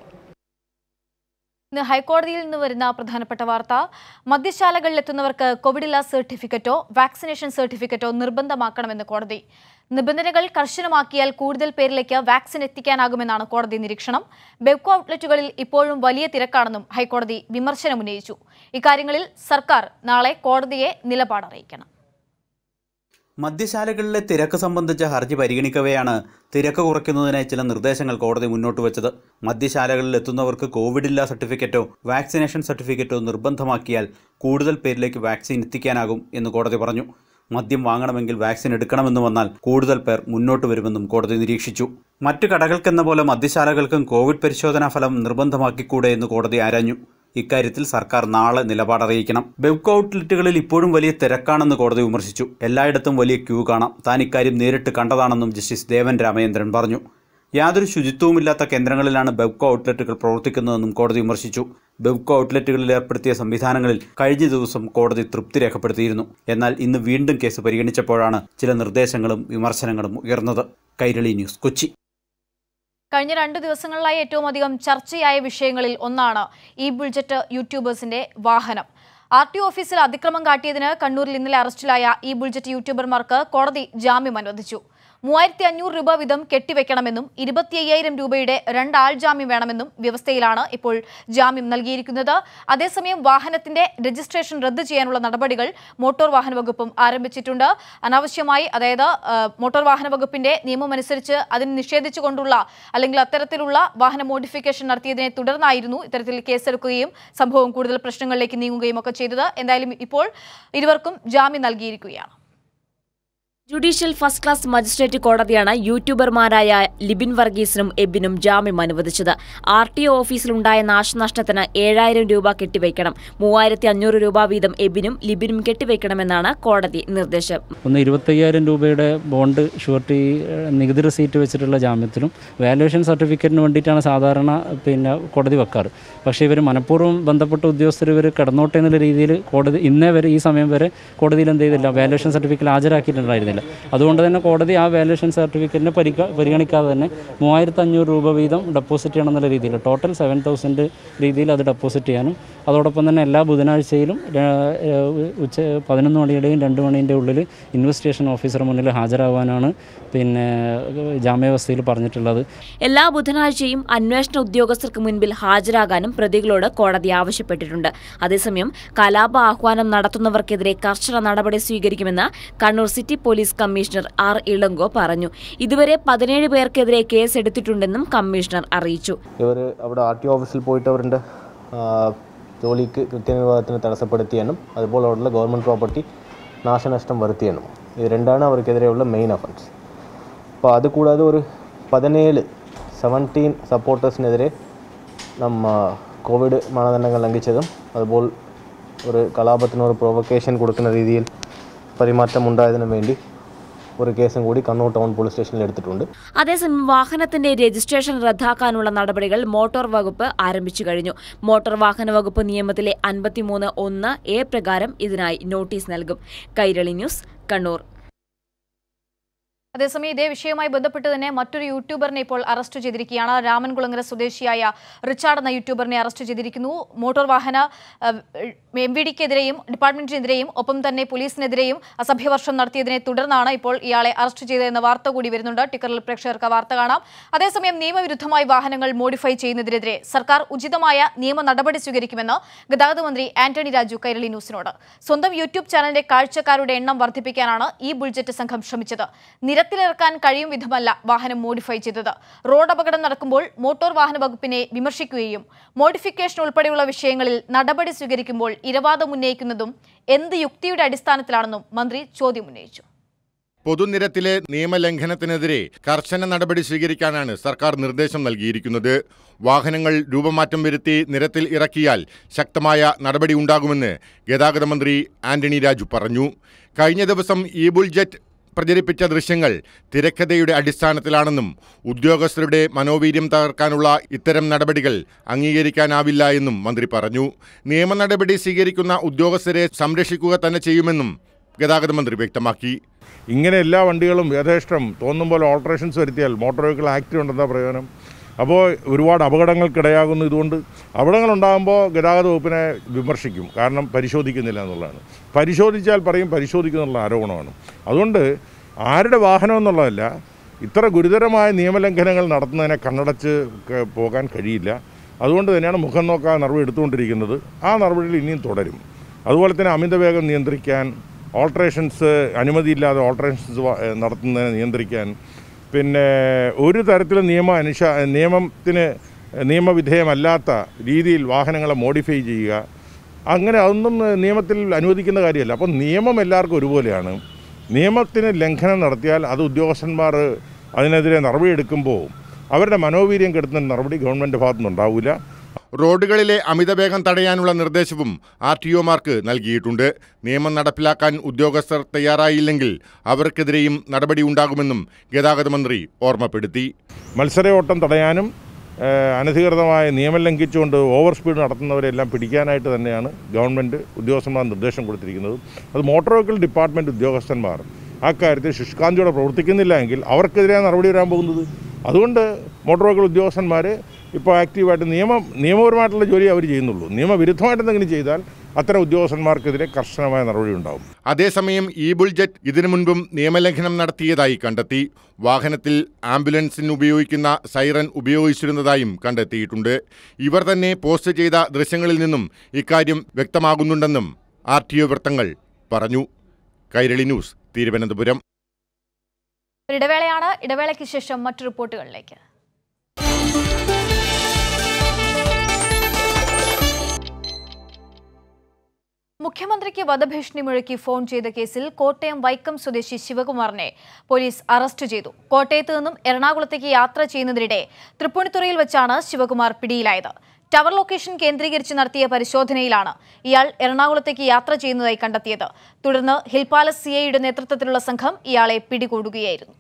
A: ഇന്ന് ഹൈക്കോടതിയിൽ നിന്ന് വരുന്ന പ്രധാനപ്പെട്ട വാർത്ത മദ്യശാലകളിൽ എത്തുന്നവർക്ക് കോവിഡില്ല സർട്ടിഫിക്കറ്റോ വാക്സിനേഷൻ സർട്ടിഫിക്കറ്റോ നിർബന്ധമാക്കണമെന്ന് കോടതി നിബന്ധനകൾ കർശനമാക്കിയാൽ കൂടുതൽ പേരിലേക്ക് വാക്സിൻ എത്തിക്കാനാകുമെന്നാണ് കോടതി നിരീക്ഷണം ബെവ്കോ ഔട്ട്ലെറ്റുകളിൽ ഇപ്പോഴും വലിയ തിരക്കാണെന്നും ഹൈക്കോടതി വിമർശനമുന്നയിച്ചു ഇക്കാര്യങ്ങളിൽ സർക്കാർ നാളെ കോടതിയെ നിലപാടറിയിക്കണം
I: മദ്യശാലകളിലെ തിരക്ക് സംബന്ധിച്ച ഹർജി പരിഗണിക്കവെയാണ് തിരക്ക് കുറയ്ക്കുന്നതിനായി ചില നിർദ്ദേശങ്ങൾ കോടതി മുന്നോട്ട് വെച്ചത് മദ്യശാലകളിൽ എത്തുന്നവർക്ക് കോവിഡില്ല സർട്ടിഫിക്കറ്റോ വാക്സിനേഷൻ സർട്ടിഫിക്കറ്റോ നിർബന്ധമാക്കിയാൽ കൂടുതൽ പേരിലേക്ക് വാക്സിൻ എത്തിക്കാനാകും എന്ന് കോടതി പറഞ്ഞു മദ്യം വാങ്ങണമെങ്കിൽ വാക്സിൻ എടുക്കണമെന്ന് വന്നാൽ കൂടുതൽ പേർ മുന്നോട്ട് വരുമെന്നും കോടതി നിരീക്ഷിച്ചു മറ്റു കടകൾക്കെന്ന പോലെ മദ്യശാലകൾക്കും കോവിഡ് പരിശോധനാ ഫലം നിർബന്ധമാക്കിക്കൂടെ എന്ന് കോടതി ആരാഞ്ഞു ഇക്കാര്യത്തിൽ സർക്കാർ നാളെ നിലപാടറിയിക്കണം ബെവ്കോ ഔട്ട്ലെറ്റുകളിൽ ഇപ്പോഴും വലിയ തിരക്കാണെന്ന് കോടതി വിമർശിച്ചു എല്ലായിടത്തും വലിയ ക്യൂ കാണാം താൻ ഇക്കാര്യം നേരിട്ട് കണ്ടതാണെന്നും ജസ്റ്റിസ് ദേവൻ രാമചന്ദ്രൻ പറഞ്ഞു യാതൊരു ശുചിത്വവുമില്ലാത്ത കേന്ദ്രങ്ങളിലാണ് ബെവ്കോ ഔട്ട്ലെറ്റുകൾ പ്രവർത്തിക്കുന്നതെന്നും കോടതി വിമർശിച്ചു ബെവ്കോ ഔട്ട്ലെറ്റുകളിൽ ഏർപ്പെടുത്തിയ സംവിധാനങ്ങളിൽ കഴിഞ്ഞ ദിവസം കോടതി തൃപ്തി രേഖപ്പെടുത്തിയിരുന്നു എന്നാൽ ഇന്ന് വീണ്ടും കേസ് പരിഗണിച്ചപ്പോഴാണ് ചില നിർദ്ദേശങ്ങളും വിമർശനങ്ങളും ഉയർന്നത് കൈരളി ന്യൂസ് കൊച്ചി
A: കഴിഞ്ഞ രണ്ട് ദിവസങ്ങളിലായി ഏറ്റവും അധികം ചർച്ചയായ വിഷയങ്ങളിൽ ഒന്നാണ് ഈ ബുൾജറ്റ് യൂട്യൂബേഴ്സിന്റെ വാഹനം ആർ ടി ഓഫീസിൽ അതിക്രമം കാട്ടിയതിന് കണ്ണൂരിൽ ഇന്നലെ അറസ്റ്റിലായ ഈ ബുൾജറ്റ് യൂട്യൂബർമാർക്ക് കോടതി ജാമ്യം അനുവദിച്ചു മൂവായിരത്തി അഞ്ഞൂറ് രൂപ വീതം കെട്ടിവെക്കണമെന്നും ഇരുപത്തി അയ്യായിരം രൂപയുടെ രണ്ടാൾ ജാമ്യം വേണമെന്നും വ്യവസ്ഥയിലാണ് ഇപ്പോൾ ജാമ്യം നൽകിയിരിക്കുന്നത് അതേസമയം വാഹനത്തിന്റെ രജിസ്ട്രേഷൻ റദ്ദ് ചെയ്യാനുള്ള നടപടികൾ മോട്ടോർ വാഹന വകുപ്പും ആരംഭിച്ചിട്ടുണ്ട് അനാവശ്യമായി അതായത് ആ, മോട്ടോർ വാഹന വകുപ്പിന്റെ നിയമമനുസരിച്ച് അതിന് നിഷേധിച്ചുകൊണ്ടുള്ള അല്ലെങ്കിൽ അത്തരത്തിലുള്ള വാഹന മോഡിഫിക്കേഷൻ നടത്തിയതിനെ തുടർന്നായിരുന്നു ഇത്തരത്തിൽ കേസെടുക്കുകയും സംഭവം കൂടുതൽ പ്രശ്നങ്ങളിലേക്ക് നീങ്ങുകയും ഒക്കെ ചെയ്തത് എന്തായാലും ഇപ്പോൾ ഇരുവർക്കും ജാമ്യം നൽകിയിരിക്കുകയാണ്
J: ജുഡീഷ്യൽ ഫസ്റ്റ് ക്ലാസ് മജിസ്ട്രേറ്റ് കോടതിയാണ് യൂട്യൂബർമാരായ ലിബിൻ വർഗീസിനും എബിനും ജാമ്യം അനുവദിച്ചത് ആർ ടി ഒ ഓഫീസിലുണ്ടായ നാശനഷ്ടത്തിന് ഏഴായിരം രൂപ കെട്ടിവയ്ക്കണം മൂവായിരത്തി അഞ്ഞൂറ് രൂപ വീതം എബിനും ലിബിനും കെട്ടിവയ്ക്കണമെന്നാണ് കോടതി നിർദ്ദേശം
K: ഒന്ന് ഇരുപത്തയ്യായിരം രൂപയുടെ ബോണ്ട് ഷുവർട്ടി ഏഹ്, നികുതി റെസീറ്റ് വെച്ചിട്ടുള്ള ജാമ്യത്തിലും വാല്യുവേഷൻ സർട്ടിഫിക്കറ്റിന് വേണ്ടിയിട്ടാണ് സാധാരണ പിന്നെ കോടതി വെക്കാറ് പക്ഷേ ഇവർ മനഃപൂർവ്വം ബന്ധപ്പെട്ട ഉദ്യോഗസ്ഥർ ഇവർ കടന്നോട്ടെ എന്നുള്ള രീതിയിൽ കോടതി ഇന്നേ വരെ ഈ സമയം വരെ കോടതിയിൽ എന്ത് ചെയ്തില്ല വാല്യുവേഷൻ സർട്ടിഫിക്കറ്റ് ഹാജരാക്കിയിട്ടുണ്ടായിരുന്നില്ല അതുകൊണ്ട് തന്നെ കോടതി ആ വാല്യുവേഷൻ സർട്ടിഫിക്കറ്റിനെ പരിഗ പരിഗണിക്കാതെ തന്നെ മൂവായിരത്തി അഞ്ഞൂറ് രൂപ വീതം ഡെപ്പോസിറ്റ് ചെയ്യണം എന്നുള്ള രീതിയിൽ ടോട്ടൽ സെവൻ തൗസൻഡ് രീതിയിൽ അത് ഡെപ്പോസിറ്റ് ചെയ്യാനും അതോടൊപ്പം തന്നെ എല്ലാ ബുധനാഴ്ചയിലും ര- ഏഹ് ഉച്ച പതിനൊന്ന് മണിയുടെയും രണ്ട് മണീൻ്റെ ഉള്ളിൽ ഇൻവെസ്റ്റിഗേഷൻ ഓഫീസർ മുന്നിൽ ഹാജരാവാനാണ് പിന്നെ ജാമ്യാവസ്ഥയിൽ പറഞ്ഞിട്ടുള്ളത്
J: എല്ലാ ബുധനാഴ്ചയും അന്വേഷണ ഉദ്യോഗസ്ഥർക്ക് മുൻപിൽ ഹാജരാകാനും പ്രതികളോട് കോടതി ആവശ്യപ്പെട്ടിട്ടുണ്ട് അതേസമയം കലാപ ആഹ്വാനം നടത്തുന്നവർക്കെതിരെ കർശന നടപടി സ്വീകരിക്കുമെന്ന് Kannur city police commissioner R Ilango പറഞ്ഞു ഇതുവരെ പതിനേഴ് പേർക്കെതിരെ കേസെടുത്തിട്ടുണ്ടെന്നും കമ്മീഷണർ അറിയിച്ചു
L: ഇവർ അവിടെ ആർ ടി ഓഫീസിൽ പോയിട്ട് അവരുടെ ആ, ജോലിക്ക് കൃത്യനിർവാഹത്തിന് തടസ്സപ്പെടുത്തിയെന്നും അതുപോലെ അവിടെയുള്ള ഗവൺമെൻറ് പ്രോപ്പർട്ടി നാശനഷ്ടം വരുത്തിയെന്നും ഇത് രണ്ടാണ് അവർക്കെതിരെയുള്ള മെയിൻ ഒഫൻസ് അപ്പോൾ അത് കൂടാതെ ഒരു പതിനേഴ് സെവൻറ്റീൻ സപ്പോർട്ടേഴ്സിനെതിരെ നമ്മ കോവിഡ് മാനദണ്ഡങ്ങൾ ലംഘിച്ചതും അതുപോലെ ഒരു കലാപത്തിന് ഒരു പ്രൊവക്കേഷൻ കൊടുക്കുന്ന രീതിയിൽ പെരുമാറ്റം ഉണ്ടായതിനു വേണ്ടി ഒരു കേസും കൂടി കണ്ണൂർ ടൗൺ പോലീസ് സ്റ്റേഷനിൽ എടുത്തിട്ടുണ്ട്
J: അതേസമയം വാഹനത്തിന്റെ രജിസ്ട്രേഷൻ റദ്ദാക്കാനുള്ള നടപടികൾ മോട്ടോർ വകുപ്പ് ആരംഭിച്ചു കഴിഞ്ഞു മോട്ടോർ വാഹന വകുപ്പ് നിയമത്തിലെ അൻപത്തിമൂന്ന് ഒന്ന് എ പ്രകാരം ഇതിനായി നോട്ടീസ് നൽകും കൈരളി ന്യൂസ് കണ്ണൂർ
A: അതേസമയം ഇതേ വിഷയവുമായി ബന്ധപ്പെട്ട് തന്നെ മറ്റൊരു യൂട്യൂബറിനെ ഇപ്പോൾ അറസ്റ്റ് ചെയ്തിരിക്കുകയാണ് രാമൻകുളങ്ങര സ്വദേശിയായ റിച്ചാർഡ് എന്ന യൂട്യൂബറിനെ അറസ്റ്റ് ചെയ്തിരിക്കുന്നു മോട്ടോർ വാഹന എം വി ഡിക്കെതിരെയും ഡിപ്പാർട്ട്മെന്റിനെതിരെയും ഒപ്പം തന്നെ പോലീസിനെതിരെയും അസഭ്യവർഷം നടത്തിയതിനെ തുടർന്നാണ് ഇപ്പോൾ ഇയാളെ അറസ്റ്റ് ചെയ്തതെന്ന വാർത്ത കൂടി വരുന്നുണ്ട് ടിക്കറിൽ പ്രേക്ഷകർക്ക് ആ വാർത്ത കാണാം അതേസമയം നിയമവിരുദ്ധമായി വാഹനങ്ങൾ മോഡിഫൈ ചെയ്യുന്നതിനെതിരെ സർക്കാർ ഉചിതമായ നിയമ നടപടി സ്വീകരിക്കുമെന്ന് ഗതാഗത മന്ത്രി ആന്റണി രാജു കൈരളി ന്യൂസിനോട് സ്വന്തം യൂട്യൂബ് ചാനലിന്റെ കാഴ്ചക്കാരുടെ എണ്ണം വർദ്ധിപ്പിക്കാനാണ് ഈ ബുൾജറ്റ് സംഘം ശ്രമിച്ചത് നിരത്തിലിറക്കാൻ കഴിയും വിധമല്ല വാഹനം മോഡിഫൈ ചെയ്തത് റോഡ് അപകടം നടക്കുമ്പോൾ മോട്ടോർ വാഹന വകുപ്പിനെ വിമർശിക്കുകയും മോഡിഫിക്കേഷൻ ഉൾപ്പെടെയുള്ള വിഷയങ്ങളിൽ നടപടി സ്വീകരിക്കുമ്പോൾ ഇരവാദം ഉന്നയിക്കുന്നതും എന്ത് യുക്തിയുടെ അടിസ്ഥാനത്തിലാണെന്നും മന്ത്രി ചോദ്യമുന്നയിച്ചു
M: പൊതുനിരത്തിലെ നിയമലംഘനത്തിനെതിരെ കർശന നടപടി സ്വീകരിക്കാനാണ് സർക്കാർ നിർദ്ദേശം നൽകിയിരിക്കുന്നത് വാഹനങ്ങൾ രൂപമാറ്റം വരുത്തി നിരത്തിൽ ഇറക്കിയാൽ ശക്തമായ നടപടി ഉണ്ടാകുമെന്ന് ഗതാഗത മന്ത്രി ആന്റണി രാജു പറഞ്ഞു കഴിഞ്ഞ ദിവസം ഈ ബുൾജെറ്റ് പ്രചരിപ്പിച്ച ദൃശ്യങ്ങൾ തിരക്കഥയുടെ അടിസ്ഥാനത്തിലാണെന്നും ഉദ്യോഗസ്ഥരുടെ മനോവീര്യം തകർക്കാനുള്ള ഇത്തരം നടപടികൾ അംഗീകരിക്കാനാവില്ല എന്നും മന്ത്രി പറഞ്ഞു നിയമ നടപടി സ്വീകരിക്കുന്ന ഉദ്യോഗസ്ഥരെ സംരക്ഷിക്കുക തന്നെ ചെയ്യുമെന്നും ഗതാഗത മന്ത്രി വ്യക്തമാക്കി
N: ഇങ്ങനെ എല്ലാ വണ്ടികളും യഥേഷ്ടം തോന്നും പോലെ ഓൾട്ടറേഷൻസ് വരുത്തിയാൽ മോട്ടോർ വെഹിക്കിൾ ആക്ട് കൊണ്ടെന്താ പ്രയോജനം അപ്പോൾ ഒരുപാട് അപകടങ്ങൾക്കിടയാകുന്നു ഇതുകൊണ്ട് അപകടങ്ങൾ ഉണ്ടാകുമ്പോൾ ഗതാഗത വകുപ്പിനെ വിമർശിക്കും കാരണം പരിശോധിക്കുന്നില്ല എന്നുള്ളതാണ് പരിശോധിച്ചാൽ പറയും പരിശോധിക്കുന്നുള്ള ആരോപണമാണ് അതുകൊണ്ട് ആരുടെ വാഹനം എന്നുള്ളതല്ല ഇത്ര ഗുരുതരമായ നിയമലംഘനങ്ങൾ നടത്തുന്നതിനെ കണ്ണടച്ച് ക- പോകാൻ കഴിയില്ല അതുകൊണ്ട് തന്നെയാണ് മുഖം നോക്കാതെ നടപടി എടുത്തുകൊണ്ടിരിക്കുന്നത് ആ നടപടികൾ ഇനിയും തുടരും അതുപോലെ തന്നെ അമിതവേഗം നിയന്ത്രിക്കാൻ ഓൾട്ടറേഷൻസ് അനുമതിയില്ലാതെ ഓൾട്ടറേഷൻസ് വ- ഏഹ് നടത്തുന്നതിനെ നിയന്ത്രിക്കാൻ പിന്നെ ഒരു തരത്തിലും നിയമ അനുശാ നിയമത്തിന് നിയമവിധേയമല്ലാത്ത രീതിയിൽ വാഹനങ്ങളെ മോഡിഫൈ ചെയ്യുക അങ്ങനെ അതൊന്നും നിയമത്തിൽ അനുവദിക്കുന്ന കാര്യമല്ല അപ്പോൾ നിയമം എല്ലാവർക്കും ഒരുപോലെയാണ് നിയമത്തിന് ലംഘനം നടത്തിയാൽ അത് ഉദ്യോഗസ്ഥന്മാർ അതിനെതിരെ നടപടിയെടുക്കുമ്പോൾ അവരുടെ മനോവീര്യം കെടുത്തുന്ന നടപടി ഗവൺമെൻറ് ഭാഗത്തുനിന്നുണ്ടാവില്ല
M: റോഡുകളിലെ അമിതവേഗം തടയാനുള്ള നിർദ്ദേശവും ആർ ടി ഒമാർക്ക് നൽകിയിട്ടുണ്ട് നിയമം നടപ്പിലാക്കാൻ ഉദ്യോഗസ്ഥർ തയ്യാറായില്ലെങ്കിൽ അവർക്കെതിരെയും നടപടി ഉണ്ടാകുമെന്നും ഗതാഗത മന്ത്രി ഓർമ്മപ്പെടുത്തി
N: മത്സരയോട്ടം തടയാനും ഏഹ്, അനധികൃതമായ നിയമം ലംഘിച്ചുകൊണ്ട് ഓവർ സ്പീഡ് നടത്തുന്നവരെല്ലാം പിടിക്കാനായിട്ട് തന്നെയാണ് ഗവൺമെൻറ് ഉദ്യോഗസ്ഥന്മാർ നിർദ്ദേശം കൊടുത്തിരിക്കുന്നത് അത് മോട്ടോർ വെഹിക്കിൾ ഡിപ്പാർട്ട്മെൻറ്റ് ഉദ്യോഗസ്ഥന്മാർ ആ കാര്യത്തിൽ ശുഷ്കാന്തിയോടെ പ്രവർത്തിക്കുന്നില്ല എങ്കിൽ അവർക്കെതിരെയാണ് നടപടി വരാൻ പോകുന്നത് അതുകൊണ്ട് മോട്ടോർ വെഹിക്കിൾ ഉദ്യോഗസ്ഥന്മാർ ഇപ്പോൾ ആക്റ്റീവായിട്ട് നിയമം നിയമപരമായിട്ടുള്ള ജോലി അവർ ചെയ്യുന്നുള്ളൂ നിയമവിരുദ്ധമായിട്ട് എന്തെങ്കിലും ചെയ്താൽ അത്തരം ഉദ്യോഗസ്ഥന്മാർക്കെതിരെ കർശനമായ നടപടി ഉണ്ടാവും
M: അതേസമയം ഈ ബുൾജെറ്റ് ഇതിനു മുൻപും നിയമലംഘനം നടത്തിയതായി കണ്ടെത്തി വാഹനത്തിൽ ആംബുലൻസിന് ഉപയോഗിക്കുന്ന സൈറൻ ഉപയോഗിച്ചിരുന്നതായും കണ്ടെത്തിയിട്ടുണ്ട് ഇവർ തന്നെ പോസ്റ്റ് ചെയ്ത ദൃശ്യങ്ങളിൽ നിന്നും ഇക്കാര്യം വ്യക്തമാകുന്നുണ്ടെന്നും ആർ ടി ഒ വൃത്തങ്ങൾ പറഞ്ഞു കൈരളി ന്യൂസ് തിരുവനന്തപുരം
A: ഒരു ഇടവേളയാണ് ഇടവേളയ്ക്ക് ശേഷം മറ്റു റിപ്പോർട്ടുകളിലേക്ക് മുഖ്യമന്ത്രിക്ക് വധഭീഷണി മുഴക്കി ഫോൺ ചെയ്ത കേസിൽ കോട്ടയം വൈക്കം സ്വദേശി ശിവകുമാറിനെ പോലീസ് അറസ്റ്റ് ചെയ്തു കോട്ടയത്ത് നിന്നും എറണാകുളത്തേക്ക് യാത്ര ചെയ്യുന്നതിനിടെ തൃപ്പൂണിത്തുറയിൽ വെച്ചാണ് ശിവകുമാർ പിടിയിലായത് ടവർ ലൊക്കേഷൻ കേന്ദ്രീകരിച്ച് നടത്തിയ പരിശോധനയിലാണ് ഇയാൾ എറണാകുളത്തേക്ക് യാത്ര ചെയ്യുന്നതായി കണ്ടെത്തിയത് തുടർന്ന് ഹിൽ പാലസ് സിഐയുടെ നേതൃത്വത്തിലുള്ള സംഘം ഇയാളെ പിടികൂടുകയായിരുന്നു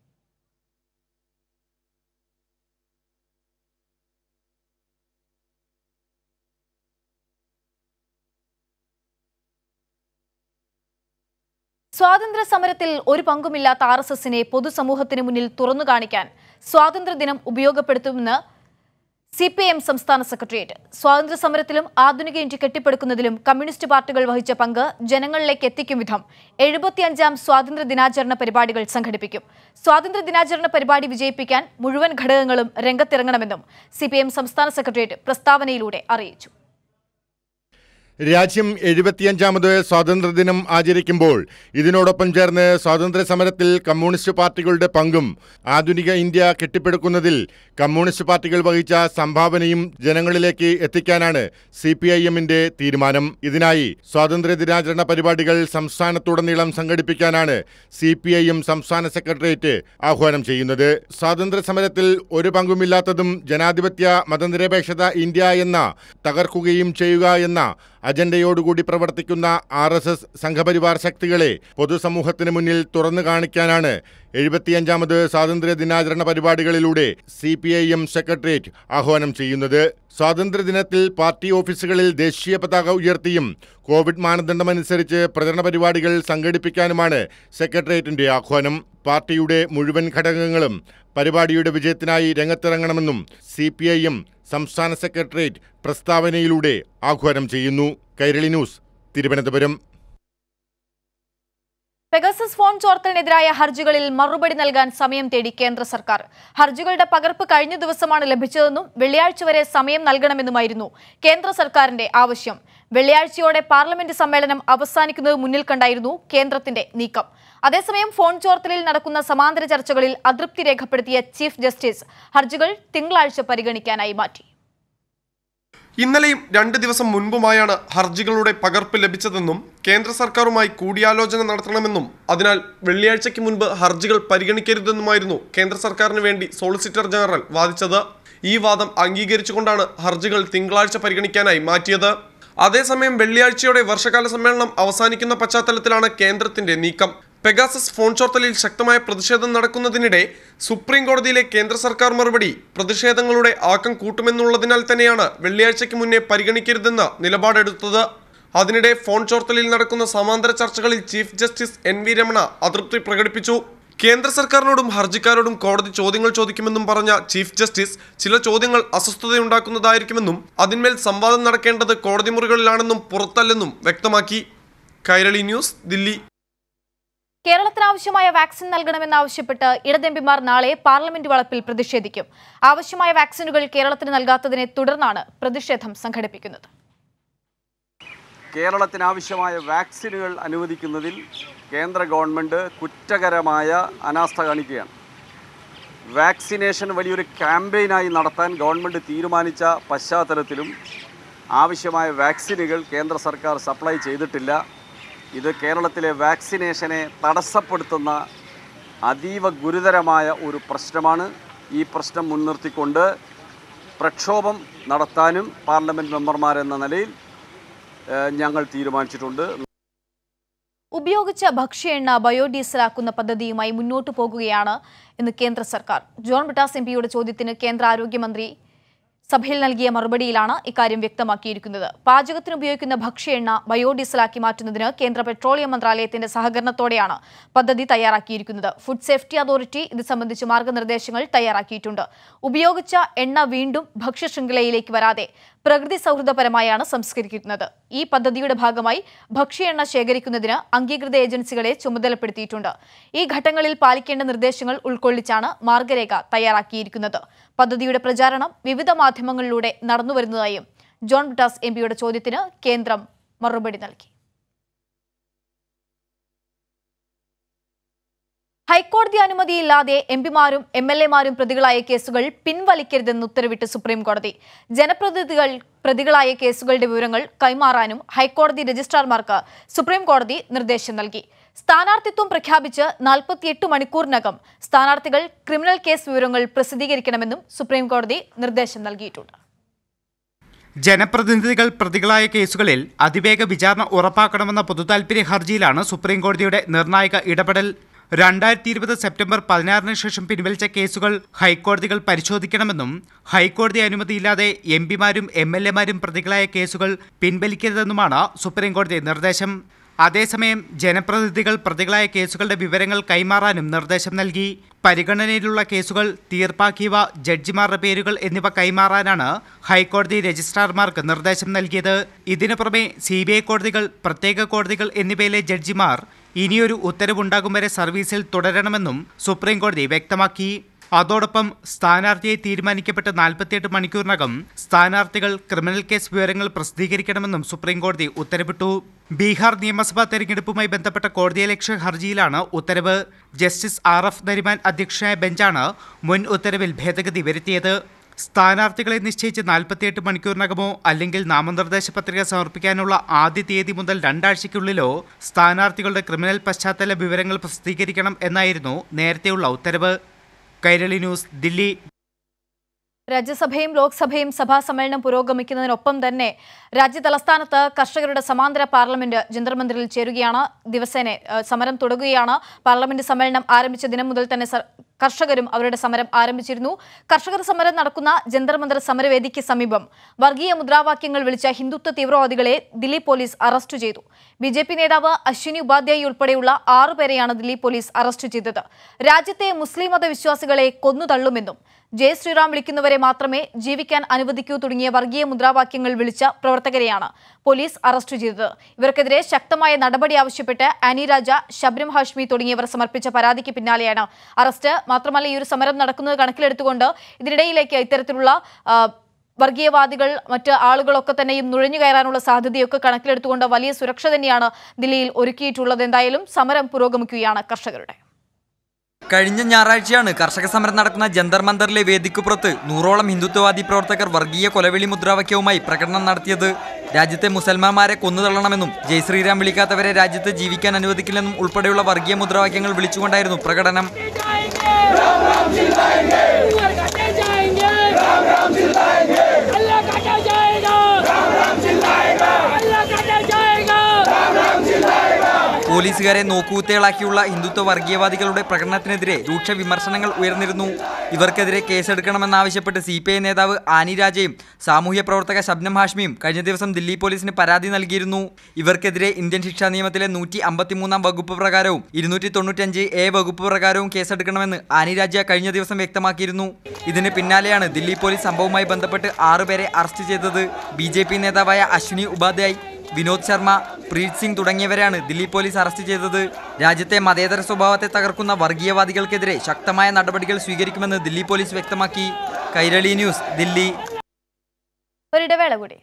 A: സ്വാതന്ത്ര്യ സമരത്തിൽ ഒരു പങ്കുമില്ലാത്ത ആർ എസ് എസിനെ പൊതുസമൂഹത്തിന് മുന്നിൽ തുറന്നു കാണിക്കാൻ സ്വാതന്ത്ര്യദിനം ഉപയോഗപ്പെടുത്തുമെന്ന് സി പി എം സംസ്ഥാന സെക്രട്ടേറിയറ്റ് സ്വാതന്ത്ര്യ സമരത്തിലും ആധുനിക ഇന്ത്യ കെട്ടിപ്പടുക്കുന്നതിലും കമ്മ്യൂണിസ്റ്റ് പാർട്ടികൾ വഹിച്ച പങ്ക് ജനങ്ങളിലേക്ക് എത്തിക്കും വിധം എഴുപത്തിയഞ്ചാം സ്വാതന്ത്ര്യ ദിനാചരണ പരിപാടികൾ സംഘടിപ്പിക്കും സ്വാതന്ത്ര്യ ദിനാചരണ പരിപാടി വിജയിപ്പിക്കാൻ മുഴുവൻ ഘടകങ്ങളും രംഗത്തിറങ്ങണമെന്നും സി സംസ്ഥാന സെക്രട്ടേറിയറ്റ് പ്രസ്താവനയിലൂടെ അറിയിച്ചു
M: രാജ്യം എഴുപത്തിയഞ്ചാമത് സ്വാതന്ത്ര്യദിനം ആചരിക്കുമ്പോൾ ഇതിനോടൊപ്പം ചേർന്ന് സ്വാതന്ത്ര്യ സമരത്തിൽ കമ്മ്യൂണിസ്റ്റ് പാർട്ടികളുടെ പങ്കും ആധുനിക ഇന്ത്യ കെട്ടിപ്പടുക്കുന്നതിൽ കമ്മ്യൂണിസ്റ്റ് പാർട്ടികൾ വഹിച്ച സംഭാവനയും ജനങ്ങളിലേക്ക് എത്തിക്കാനാണ് സി പി ഐ എമ്മിന്റെ തീരുമാനം ഇതിനായി സ്വാതന്ത്ര്യ ദിനാചരണ പരിപാടികൾ സംസ്ഥാനത്തുടനീളം സംഘടിപ്പിക്കാനാണ് സി പി ഐ എം സംസ്ഥാന സെക്രട്ടേറിയറ്റ് ആഹ്വാനം ചെയ്യുന്നത് സ്വാതന്ത്ര്യ സമരത്തിൽ ഒരു പങ്കുമില്ലാത്തതും ജനാധിപത്യ മതനിരപേക്ഷത ഇന്ത്യ എന്ന തകർക്കുകയും ചെയ്യുക എന്ന അജണ്ടയോടുകൂടി പ്രവർത്തിക്കുന്ന ആർ എസ് എസ് സംഘപരിവാർ ശക്തികളെ പൊതുസമൂഹത്തിന് മുന്നിൽ തുറന്നു കാണിക്കാനാണ് എഴുപത്തിയഞ്ചാമത് സ്വാതന്ത്ര്യ ദിനാചരണ പരിപാടികളിലൂടെ C P I M secretariat ആഹ്വാനം ചെയ്യുന്നത് സ്വാതന്ത്ര്യദിനത്തിൽ പാർട്ടി ഓഫീസുകളിൽ ദേശീയ പതാക ഉയർത്തിയും കോവിഡ് മാനദണ്ഡമനുസരിച്ച് പ്രചരണ പരിപാടികൾ സംഘടിപ്പിക്കാനുമാണ് സെക്രട്ടേറിയറ്റിന്റെ ആഹ്വാനം പാർട്ടിയുടെ മുഴുവൻ ഘടകങ്ങളും പരിപാടിയുടെ വിജയത്തിനായി രംഗത്തിറങ്ങണമെന്നും സി പി ഐ എം സംസ്ഥാന സെക്രട്ടേറിയറ്റ് പ്രസ്താവനയിലൂടെ ആഹ്വാനം ചെയ്യുന്നു Kairali news Thiruvananthapuram
A: Pegasus phone ചോർത്തലിനെതിരായ ഹർജികളിൽ മറുപടി നൽകാൻ സമയം തേടി കേന്ദ്ര സർക്കാർ ഹർജികളുടെ പകർപ്പ് കഴിഞ്ഞ ദിവസമാണ് ലഭിച്ചതെന്നും വെള്ളിയാഴ്ച വരെ സമയം നൽകണമെന്നുമായിരുന്നു കേന്ദ്ര സർക്കാരിന്റെ ആവശ്യം വെള്ളിയാഴ്ചയോടെ പാർലമെന്റ് സമ്മേളനം അവസാനിക്കുന്നത് മുന്നിൽ കണ്ടായിരുന്നു കേന്ദ്രത്തിന്റെ നീക്കം അതേസമയം ഫോൺ ചോർത്തലിൽ നടക്കുന്ന സമാന്തര ചർച്ചകളിൽ അതൃപ്തി രേഖപ്പെടുത്തിയ ചീഫ് ജസ്റ്റിസ് ഹർജികൾ തിങ്കളാഴ്ച പരിഗണിക്കാനായി മാറ്റി
O: ഇന്നലെയും രണ്ട് ദിവസം മുൻപുമായാണ് ഹർജികളുടെ പകർപ്പ് ലഭിച്ചതെന്നും കേന്ദ്ര സർക്കാരുമായി കൂടിയാലോചന നടത്തണമെന്നും അതിനാൽ വെള്ളിയാഴ്ചയ്ക്ക് മുൻപ് ഹർജികൾ പരിഗണിക്കരുതെന്നുമായിരുന്നു കേന്ദ്ര സർക്കാരിന് വേണ്ടി സോളിസിറ്റർ ജനറൽ വാദിച്ചത് ഈ വാദം അംഗീകരിച്ചുകൊണ്ടാണ് ഹർജികൾ തിങ്കളാഴ്ച പരിഗണിക്കാനായി മാറ്റിയത് അതേസമയം വെള്ളിയാഴ്ചയോടെ വർഷകാല സമ്മേളനം അവസാനിക്കുന്ന പശ്ചാത്തലത്തിലാണ് കേന്ദ്രത്തിന്റെ നീക്കം പെഗാസസ് ഫോൺ ചോർത്തലിൽ ശക്തമായ പ്രതിഷേധം നടക്കുന്നതിനിടെ സുപ്രീം കോടതിയിലെ കേന്ദ്ര സർക്കാർ മറുപടി പ്രതിഷേധങ്ങളുടെ ആക്കം കൂട്ടുമെന്നുള്ളതിനാൽ തന്നെയാണ് വെള്ളിയാഴ്ചയ്ക്ക് മുന്നേ പരിഗണിക്കരുതെന്ന് നിലപാടെടുത്തത് അതിനിടെ ഫോൺ ചോർത്തലിൽ നടക്കുന്ന സമാന്തര ചർച്ചകളിൽ chief justice N V Ramana അതൃപ്തി പ്രകടിപ്പിച്ചു കേന്ദ്ര സർക്കാരിനോടും ഹർജിക്കാരോടും കോടതി ചോദ്യങ്ങൾ ചോദിക്കുമെന്നും പറഞ്ഞ ചീഫ് ജസ്റ്റിസ് ചില ചോദ്യങ്ങൾ അസ്വസ്ഥതയുണ്ടാക്കുന്നതായിരിക്കുമെന്നും അതിന്മേൽ സംവാദം നടക്കേണ്ടത് കോടതി മുറികളിലാണെന്നും പുറത്തല്ലെന്നും വ്യക്തമാക്കി കൈരളി ന്യൂസ് ദില്ലി
A: കേരളത്തിന് ആവശ്യമായ വാക്സിൻ നൽകണമെന്നാവശ്യപ്പെട്ട് ഇടതെമ്പിമാർ നാളെ പാർലമെന്റ് വളപ്പിൽ പ്രതിഷേധിക്കും ആവശ്യമായ വാക്സിനുകൾ കേരളത്തിന് നൽകാത്തതിനെ തുടർന്നാണ് പ്രതിഷേധം സംഘടിപ്പിക്കുന്നത്
P: കേരളത്തിന് ആവശ്യമായ വാക്സിനുകൾ അനുവദിക്കുന്നതിൽ കേന്ദ്ര ഗവൺമെൻറ് കുറ്റകരമായ അനാസ്ഥ കാണിക്കുകയാണ് വാക്സിനേഷൻ വലിയൊരു ക്യാമ്പയിനായി നടത്താൻ ഗവൺമെൻറ് തീരുമാനിച്ച പശ്ചാത്തലത്തിലും ആവശ്യമായ വാക്സിനുകൾ കേന്ദ്ര സർക്കാർ സപ്ലൈ ചെയ്തിട്ടില്ല ഇത് കേരളത്തിലെ വാക്സിനേഷനെ തടസ്സപ്പെടുത്തുന്ന അതീവ ഗുരുതരമായ ഒരു പ്രശ്നമാണ് ഈ പ്രശ്നം മുൻനിർത്തിക്കൊണ്ട് പ്രക്ഷോഭം നടത്താനും പാർലമെൻറ്റ് മെമ്പർമാരെന്ന നിലയിൽ ഏഹ്, ഞങ്ങൾ തീരുമാനിച്ചിട്ടുണ്ട്
A: ഉപയോഗിച്ച ഭക്ഷ്യ എണ്ണ ബയോഡീസലാക്കുന്ന പദ്ധതിയുമായി മുന്നോട്ടു പോകുകയാണ് എന്ന് കേന്ദ്ര സർക്കാർ ജോൺ ബ്രിട്ടാസ് എം പിയുടെ ചോദ്യത്തിന് കേന്ദ്ര ആരോഗ്യമന്ത്രി സഭയിൽ നൽകിയ മറുപടിയിലാണ് ഇക്കാര്യം വ്യക്തമാക്കിയിരിക്കുന്നത് പാചകത്തിന് ഉപയോഗിക്കുന്ന ഭക്ഷ്യ എണ്ണ ബയോഡീസലാക്കി മാറ്റുന്നതിന് കേന്ദ്ര പെട്രോളിയം മന്ത്രാലയത്തിന്റെ സഹകരണത്തോടെയാണ് പദ്ധതി തയ്യാറാക്കിയിരിക്കുന്നത് ഫുഡ് സേഫ്റ്റി അതോറിറ്റി ഇത് സംബന്ധിച്ച് മാർഗനിർദ്ദേശങ്ങൾ തയ്യാറാക്കിയിട്ടുണ്ട് ഉപയോഗിച്ച എണ്ണ വീണ്ടും ഭക്ഷ്യ ശൃംഖലയിലേക്ക് വരാതെ പ്രകൃതി സൗഹൃദപരമായാണ് സംസ്കരിക്കുന്നത് ഈ പദ്ധതിയുടെ ഭാഗമായി ഭക്ഷ്യ എണ്ണ ശേഖരിക്കുന്നതിന് അംഗീകൃത ഏജൻസികളെ ചുമതലപ്പെടുത്തിയിട്ടുണ്ട് ഈ ഘട്ടങ്ങളിൽ പാലിക്കേണ്ട നിർദ്ദേശങ്ങൾ ഉൾക്കൊള്ളിച്ചാണ് മാർഗരേഖ തയ്യാറാക്കിയിരിക്കുന്നത് പദ്ധതിയുടെ പ്രചാരണം വിവിധ മാധ്യമങ്ങളിലൂടെ നടന്നുവരുന്നതായും ജോൺ ബ്രിട്ടാസ് എം പിയുടെ ചോദ്യത്തിന് കേന്ദ്രം മറുപടി നൽകി ഹൈക്കോടതി അനുമതിയില്ലാതെ എം പിമാരും എം എൽ എമാരും പ്രതികളായ കേസുകൾ പിൻവലിക്കരുതെന്ന് ഉത്തരവിട്ട് സുപ്രീം കോടതി ജനപ്രതിനിധികൾ പ്രതികളായ കേസുകളുടെ വിവരങ്ങൾ കൈമാറാനും ഹൈക്കോടതി രജിസ്ട്രാർമാർക്ക് സുപ്രീം കോടതി നിർദ്ദേശം നൽകി സ്ഥാനാർത്ഥിത്വം പ്രഖ്യാപിച്ച് നാൽപ്പത്തിയെട്ട് മണിക്കൂറിനകം സ്ഥാനാർത്ഥികൾ ക്രിമിനൽ കേസ് വിവരങ്ങൾ പ്രസിദ്ധീകരിക്കണമെന്നും സുപ്രീം കോടതി നിർദ്ദേശം നൽകിയിട്ടുണ്ട്
Q: ജനപ്രതിനിധികൾ പ്രതികളായ കേസുകളിൽ അതിവേഗ വിചാരണ ഉറപ്പാക്കണമെന്ന പൊതുതാൽപര്യ ഹർജിയിലാണ് സുപ്രീംകോടതിയുടെ നിർണായക ഇടപെടൽ രണ്ടായിരത്തി ഇരുപത് സെപ്റ്റംബർ പതിനാറിന് ശേഷം പിൻവലിച്ച കേസുകൾ ഹൈക്കോടതികൾ പരിശോധിക്കണമെന്നും ഹൈക്കോടതി അനുമതിയില്ലാതെ എം പിമാരും എം എൽ എമാരും പ്രതികളായ കേസുകൾ പിൻവലിക്കരുതെന്നുമാണ് സുപ്രീംകോടതി നിർദ്ദേശം അതേസമയം ജനപ്രതിനിധികൾ പ്രതികളായ കേസുകളുടെ വിവരങ്ങൾ കൈമാറാനും നിർദ്ദേശം നൽകി പരിഗണനയിലുള്ള കേസുകൾ തീർപ്പാക്കിയവ ജഡ്ജിമാരുടെ പേരുകൾ എന്നിവ കൈമാറാനാണ് ഹൈക്കോടതി രജിസ്ട്രാർമാർക്ക് നിർദ്ദേശം നൽകിയത് ഇതിനു പുറമെ സി ബി ഐ കോടതികൾ പ്രത്യേക കോടതികൾ എന്നിവയിലെ ജഡ്ജിമാർ ഇനിയൊരു ഉത്തരവുണ്ടാകും വരെ സർവീസിൽ തുടരണമെന്നും സുപ്രീം കോടതി വ്യക്തമാക്കി അതോടൊപ്പം സ്ഥാനാർത്ഥിയെ തീരുമാനിക്കപ്പെട്ട നാൽപ്പത്തിയെട്ട് മണിക്കൂറിനകം സ്ഥാനാർത്ഥികൾ ക്രിമിനൽ കേസ് വിവരങ്ങൾ പ്രസിദ്ധീകരിക്കണമെന്നും സുപ്രീം കോടതി ഉത്തരവിട്ടു ബീഹാർ നിയമസഭാ തെരഞ്ഞെടുപ്പുമായി ബന്ധപ്പെട്ട കോടതിയലക്ഷ്യ ഹർജിയിലാണ് ഉത്തരവ് ജസ്റ്റിസ് ആർ എഫ് നരിമാൻ അധ്യക്ഷനായ ബെഞ്ചാണ് മുൻ ഉത്തരവിൽ ഭേദഗതി വരുത്തിയത് സ്ഥാനാർത്ഥികളെ നിശ്ചയിച്ച് നാൽപ്പത്തിയെട്ട് മണിക്കൂറിനകമോ അല്ലെങ്കിൽ നാമനിർദ്ദേശ പത്രിക സമർപ്പിക്കാനുള്ള ആദ്യ തീയതി മുതൽ രണ്ടാഴ്ചയ്ക്കുള്ളിലോ സ്ഥാനാർത്ഥികളുടെ ക്രിമിനൽ പശ്ചാത്തല വിവരങ്ങൾ പ്രസിദ്ധീകരിക്കണം എന്നായിരുന്നു നേരത്തെയുള്ള ഉത്തരവ് കൈരളി ന്യൂസ് ദില്ലി
A: രാജ്യസഭയും ലോക്സഭയും സഭാ സമ്മേളനം പുരോഗമിക്കുന്നതിനൊപ്പം തന്നെ രാജ്യ തലസ്ഥാനത്ത് കർഷകരുടെ സമാന്തര പാർലമെന്റ് ജന്തർ മന്ദിറിൽ ചേരുകയാണ് ദിവസേന ഏഹ്, സമരം തുടരുകയാണ് പാർലമെന്റ് സമ്മേളനം ആരംഭിച്ച ദിനം മുതൽ തന്നെ സർ- കർഷകരും അവരുടെ സമരം ആരംഭിച്ചിരുന്നു കർഷകർ സമരം നടക്കുന്ന ജന്തർ മന്ദിർ സമരവേദിക്ക് സമീപം വർഗീയ മുദ്രാവാക്യങ്ങൾ വിളിച്ച ഹിന്ദുത്വ തീവ്രവാദികളെ ദില്ലി പോലീസ് അറസ്റ്റ് ചെയ്തു ബി ജെ പി നേതാവ് അശ്വിനി ഉപാധ്യായ ഉൾപ്പെടെയുള്ള ആറുപേരെയാണ് ദില്ലി പോലീസ് അറസ്റ്റ് ചെയ്തത് രാജ്യത്തെ മുസ്ലിം മതവിശ്വാസികളെ കൊന്നു തള്ളുമെന്നും ജയ് ശ്രീറാം വിളിക്കുന്നവരെ മാത്രമേ ജീവിക്കാൻ അനുവദിക്കൂ തുടങ്ങിയ വർഗീയ മുദ്രാവാക്യങ്ങൾ വിളിച്ച പ്രവർത്തകരെയാണ് പോലീസ് അറസ്റ്റ് ചെയ്തത് ഇവർക്കെതിരെ ശക്തമായ നടപടി ആവശ്യപ്പെട്ട് ആനി രാജ ശബ്രം ഹാഷ്മി തുടങ്ങിയവർ സമർപ്പിച്ച പരാതിക്ക് പിന്നാലെയാണ് അറസ്റ്റ് മാത്രമല്ല ഈ ഒരു സമരം നടക്കുന്നത് കണക്കിലെടുത്തുകൊണ്ട് ഇതിനിടയിലേക്ക് ഇത്തരത്തിലുള്ള ആ, വർഗീയവാദികൾ മറ്റ് ആളുകളൊക്കെ തന്നെയും നുഴഞ്ഞു കയറാനുള്ള സാധ്യതയൊക്കെ കണക്കിലെടുത്തുകൊണ്ട് വലിയ സുരക്ഷ തന്നെയാണ് ദില്ലിയിൽ ഒരുക്കിയിട്ടുള്ളത് എന്തായാലും സമരം പുരോഗമിക്കുകയാണ് കർഷകരുടെ
R: കഴിഞ്ഞ ഞായറാഴ്ചയാണ് കർഷക സമരം നടക്കുന്ന ജന്തർ മന്ദറിലെ വേദിക്കുപുറത്ത് നൂറോളം ഹിന്ദുത്വവാദി പ്രവർത്തകർ വർഗീയ കൊലവിളി മുദ്രാവാക്യവുമായി പ്രകടനം നടത്തിയത് രാജ്യത്തെ മുസൽമാന്മാരെ കൊന്നുതള്ളണമെന്നും ജയ് ശ്രീറാം വിളിക്കാത്തവരെ രാജ്യത്ത് ജീവിക്കാൻ അനുവദിക്കില്ലെന്നും ഉൾപ്പെടെയുള്ള വർഗീയ മുദ്രാവാക്യങ്ങൾ വിളിച്ചുകൊണ്ടായിരുന്നു പ്രകടനം പോലീസുകാരെ നോക്കുകുത്തികളാക്കിയുള്ള ഹിന്ദുത്വ വർഗീയവാദികളുടെ പ്രകടനത്തിനെതിരെ രൂക്ഷ വിമർശനങ്ങൾ ഉയർന്നിരുന്നു ഇവർക്കെതിരെ കേസെടുക്കണമെന്നാവശ്യപ്പെട്ട് സി പി ഐ നേതാവ് ആനി രാജയും സാമൂഹ്യ പ്രവർത്തക ശബ്നം ഹാഷ്മിയും കഴിഞ്ഞ ദിവസം ദില്ലി പോലീസിന് പരാതി നൽകിയിരുന്നു ഇവർക്കെതിരെ ഇന്ത്യൻ ശിക്ഷാ നിയമത്തിലെ നൂറ്റി അമ്പത്തിമൂന്നാം വകുപ്പ് പ്രകാരവും ഇരുന്നൂറ്റി തൊണ്ണൂറ്റഞ്ച് എ വകുപ്പ് പ്രകാരവും കേസെടുക്കണമെന്ന് ആനി രാജ കഴിഞ്ഞ ദിവസം വ്യക്തമാക്കിയിരുന്നു ഇതിന് പിന്നാലെയാണ് ദില്ലി പോലീസ് സംഭവവുമായി ബന്ധപ്പെട്ട് ആറുപേരെ അറസ്റ്റ് ചെയ്തത് ബി നേതാവായ അശ്വിനി ഉപാധ്യായ് വിനോദ് ശർമ്മ പ്രീത് സിംഗ് തുടങ്ങിയവരെയാണ് ദില്ലി പോലീസ് അറസ്റ്റ് ചെയ്തത് രാജ്യത്തെ മതേതര സ്വഭാവത്തെ തകർക്കുന്ന വർഗീയവാദികൾക്കെതിരെ ശക്തമായ നടപടികൾ സ്വീകരിക്കുമെന്ന് ദില്ലി പോലീസ് വ്യക്തമാക്കി കൈരളി ന്യൂസ് ദില്ലി
A: ഒരിടവേള കൂടി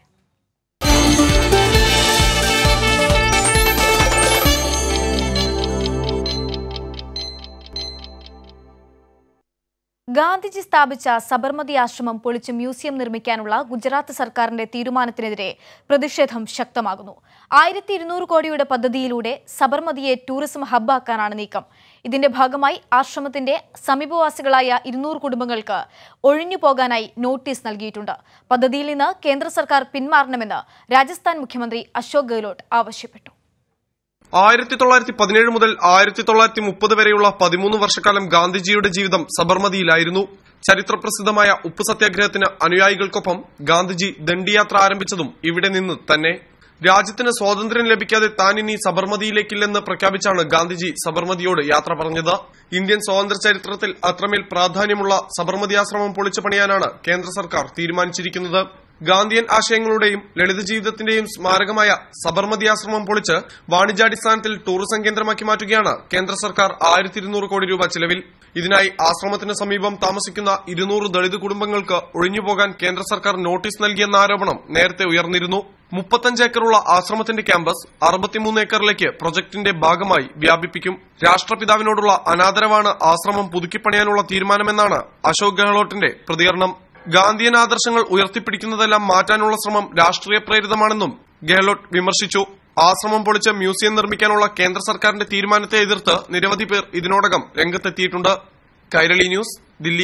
A: ഗാന്ധിജി സ്ഥാപിച്ച സബർമതി ആശ്രമം പൊളിച്ച് മ്യൂസിയം നിർമ്മിക്കാനുള്ള ഗുജറാത്ത് സർക്കാരിന്റെ തീരുമാനത്തിനെതിരെ പ്രതിഷേധം ശക്തമാകുന്നു ആയിരത്തി ഇരുന്നൂറ് കോടിയുടെ പദ്ധതിയിലൂടെ സബർമതിയെ ടൂറിസം ഹബ്ബാക്കാനാണ് നീക്കം ഇതിന്റെ ഭാഗമായി ആശ്രമത്തിന്റെ സമീപവാസികളായ ഇരുന്നൂറ് കുടുംബങ്ങൾക്ക് ഒഴിഞ്ഞു പോകാനായി നോട്ടീസ് നൽകിയിട്ടുണ്ട് പദ്ധതിയിൽ നിന്ന് കേന്ദ്ര സർക്കാർ പിന്മാറണമെന്ന് രാജസ്ഥാൻ മുഖ്യമന്ത്രി അശോക് ഗെഹ്ലോട്ട് ആവശ്യപ്പെട്ടു
O: ആയിരത്തി തൊള്ളായിരത്തി പതിനേഴ് മുതൽ ആയിരത്തി തൊള്ളായിരത്തി മുപ്പത് വരെയുള്ള പതിമൂന്ന് വർഷക്കാലം ഗാന്ധിജിയുടെ ജീവിതം സബർമതിയിലായിരുന്നു ചരിത്രപ്രസിദ്ധമായ ഉപ്പ് സത്യാഗ്രഹത്തിന് അനുയായികൾക്കൊപ്പം ഗാന്ധിജി ദണ്ഡിയാത്ര ആരംഭിച്ചതും ഇവിടെ നിന്ന് തന്നെ രാജ്യത്തിന് സ്വാതന്ത്ര്യം ലഭിക്കാതെ താൻ ഇനി സബർമതിയിലേക്കില്ലെന്ന് പ്രഖ്യാപിച്ചാണ് ഗാന്ധിജി സബർമതിയോട് യാത്ര പറഞ്ഞത് ഇന്ത്യൻ സ്വാതന്ത്ര്യ ചരിത്രത്തിൽ അത്രമേൽ പ്രാധാന്യമുള്ള സബർമതി ആശ്രമം പൊളിച്ചു പണിയാനാണ് കേന്ദ്ര സർക്കാർ തീരുമാനിച്ചിരിക്കുന്നത് ഗാന്ധിയൻ ആശയങ്ങളുടെയും ലളിത ജീവിതത്തിന്റെയും സ്മാരകമായ സബർമതി ആശ്രമം പൊളിച്ച് വാണിജ്യാടിസ്ഥാനത്തിൽ ടൂറിസം കേന്ദ്രമാക്കി മാറ്റുകയാണ് കേന്ദ്ര സർക്കാർ ആയിരത്തി ഇരുന്നൂറ് കോടി രൂപ ചെലവിൽ ഇതിനായി ആശ്രമത്തിന് സമീപം താമസിക്കുന്ന ഇരുന്നൂറ് ദളിത് കുടുംബങ്ങൾക്ക് ഒഴിഞ്ഞുപോകാൻ കേന്ദ്ര സർക്കാർ നോട്ടീസ് നൽകിയെന്ന ആരോപണം നേരത്തെ ഉയർന്നിരുന്നു മുപ്പത്തഞ്ച് ഏക്കറുള്ള ആശ്രമത്തിന്റെ ക്യാമ്പസ് അറുപത്തിമൂന്ന് ഏക്കറിലേക്ക് പ്രൊജക്ടിന്റെ ഭാഗമായി വ്യാപിപ്പിക്കും രാഷ്ട്രപിതാവിനോടുള്ള അനാദരവാണ് ആശ്രമം പുതുക്കിപ്പണിയാനുള്ള തീരുമാനമെന്നാണ് അശോക് ഗെഹ്ലോട്ടിന്റെ പ്രതികരണം ഗാന്ധിയൻ ആദർശങ്ങൾ ഉയർത്തിപ്പിടിക്കുന്നതെല്ലാം മാറ്റാനുള്ള ശ്രമം രാഷ്ട്രീയ പ്രേരിതമാണെന്നും ഗെഹ്ലോട്ട് വിമർശിച്ചു ആശ്രമം പൊളിച്ച് മ്യൂസിയം നിർമ്മിക്കാനുള്ള കേന്ദ്ര സർക്കാരിന്റെ തീരുമാനത്തെ എതിർത്ത് നിരവധി പേർ ഇതിനോടകം രംഗത്തെത്തിയിട്ടുണ്ട് കൈരളി ന്യൂസ് ദില്ലി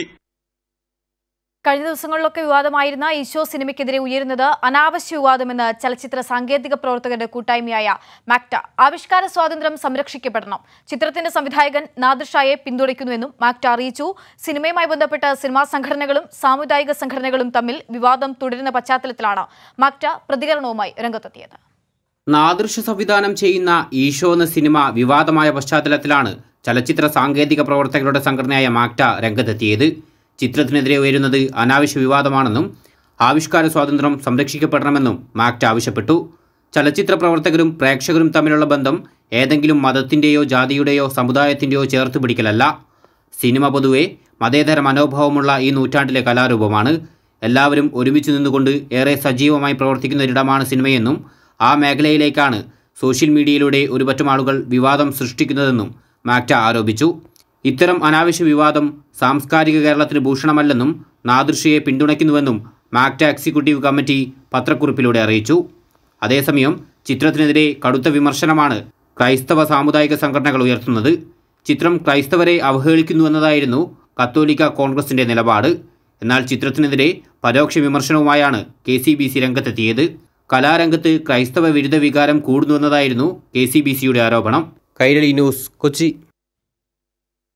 A: കഴിഞ്ഞ ദിവസങ്ങളിലൊക്കെ വിവാദമായിരുന്ന ഈശോ സിനിമയ്ക്കെതിരെ ഉയരുന്നത് അനാവശ്യ വിവാദമെന്ന് ചലച്ചിത്ര സാങ്കേതിക പ്രവർത്തകരുടെ കൂട്ടായ്മയായ മാക്ട ആവിഷ്കാര സ്വാതന്ത്ര്യം സംരക്ഷിക്കപ്പെടണം ചിത്രത്തിന്റെ സംവിധായകൻ നാദിർഷായെ പിന്തുണയ്ക്കുന്നുവെന്നും മാക്ട അറിയിച്ചു സിനിമയുമായി ബന്ധപ്പെട്ട സിനിമാ സംഘടനകളും സാമുദായിക സംഘടനകളും തമ്മിൽ വിവാദം തുടരുന്ന പശ്ചാത്തലത്തിലാണ് മാക്ട പ്രതികരണവുമായി രംഗത്തെത്തിയത്
S: നാദൃശ സംവിധാനം ചെയ്യുന്ന ഈശോ എന്ന സിനിമ വിവാദമായ പശ്ചാത്തലത്തിലാണ് ചലച്ചിത്ര സാങ്കേതിക പ്രവർത്തകരുടെ സംഘടനയായ മാക്ട രംഗത്തെത്തിയത് ചിത്രത്തിനെതിരെ ഉയരുന്നത് അനാവശ്യ വിവാദമാണെന്നും ആവിഷ്കാര സ്വാതന്ത്ര്യം സംരക്ഷിക്കപ്പെടണമെന്നും മാക്ട ആവശ്യപ്പെട്ടു ചലച്ചിത്ര പ്രവർത്തകരും പ്രേക്ഷകരും തമ്മിലുള്ള ബന്ധം ഏതെങ്കിലും മതത്തിൻ്റെയോ ജാതിയുടെയോ സമുദായത്തിൻ്റെയോ ചേർത്ത് പിടിക്കലല്ല സിനിമ പൊതുവെ മതേതര മനോഭാവമുള്ള ഈ നൂറ്റാണ്ടിലെ കലാരൂപമാണ് എല്ലാവരും ഒരുമിച്ച് നിന്നുകൊണ്ട് ഏറെ സജീവമായി പ്രവർത്തിക്കുന്ന ഒരിടമാണ് സിനിമയെന്നും ആ മേഖലയിലേക്കാണ് സോഷ്യൽ മീഡിയയിലൂടെ ഒരുപറ്റം ആളുകൾ വിവാദം സൃഷ്ടിക്കുന്നതെന്നും മാക്ട ആരോപിച്ചു ഇത്തരം അനാവശ്യ വിവാദം സാംസ്കാരിക കേരളത്തിന് ഭൂഷണമല്ലെന്നും നാദൃശയെ പിന്തുണയ്ക്കുന്നുവെന്നും മാക്ട എക്സിക്യൂട്ടീവ് കമ്മിറ്റി പത്രക്കുറിപ്പിലൂടെ അറിയിച്ചു അതേസമയം ചിത്രത്തിനെതിരെ കടുത്ത വിമർശനമാണ് ക്രൈസ്തവ സാമുദായിക സംഘടനകൾ ഉയർത്തുന്നത് ചിത്രം ക്രൈസ്തവരെ അവഹേളിക്കുന്നുവെന്നതായിരുന്നു കത്തോലിക്ക കോൺഗ്രസിന്റെ നിലപാട് എന്നാൽ ചിത്രത്തിനെതിരെ പരോക്ഷ വിമർശനവുമായാണ് കെ സി ബി സി രംഗത്തെത്തിയത് കലാരംഗത്ത് ക്രൈസ്തവ വിരുദ്ധ വികാരം കൂടുന്നുവെന്നതായിരുന്നു കെ സി ബി സിയുടെ ആരോപണം കൈരളി ന്യൂസ് കൊച്ചി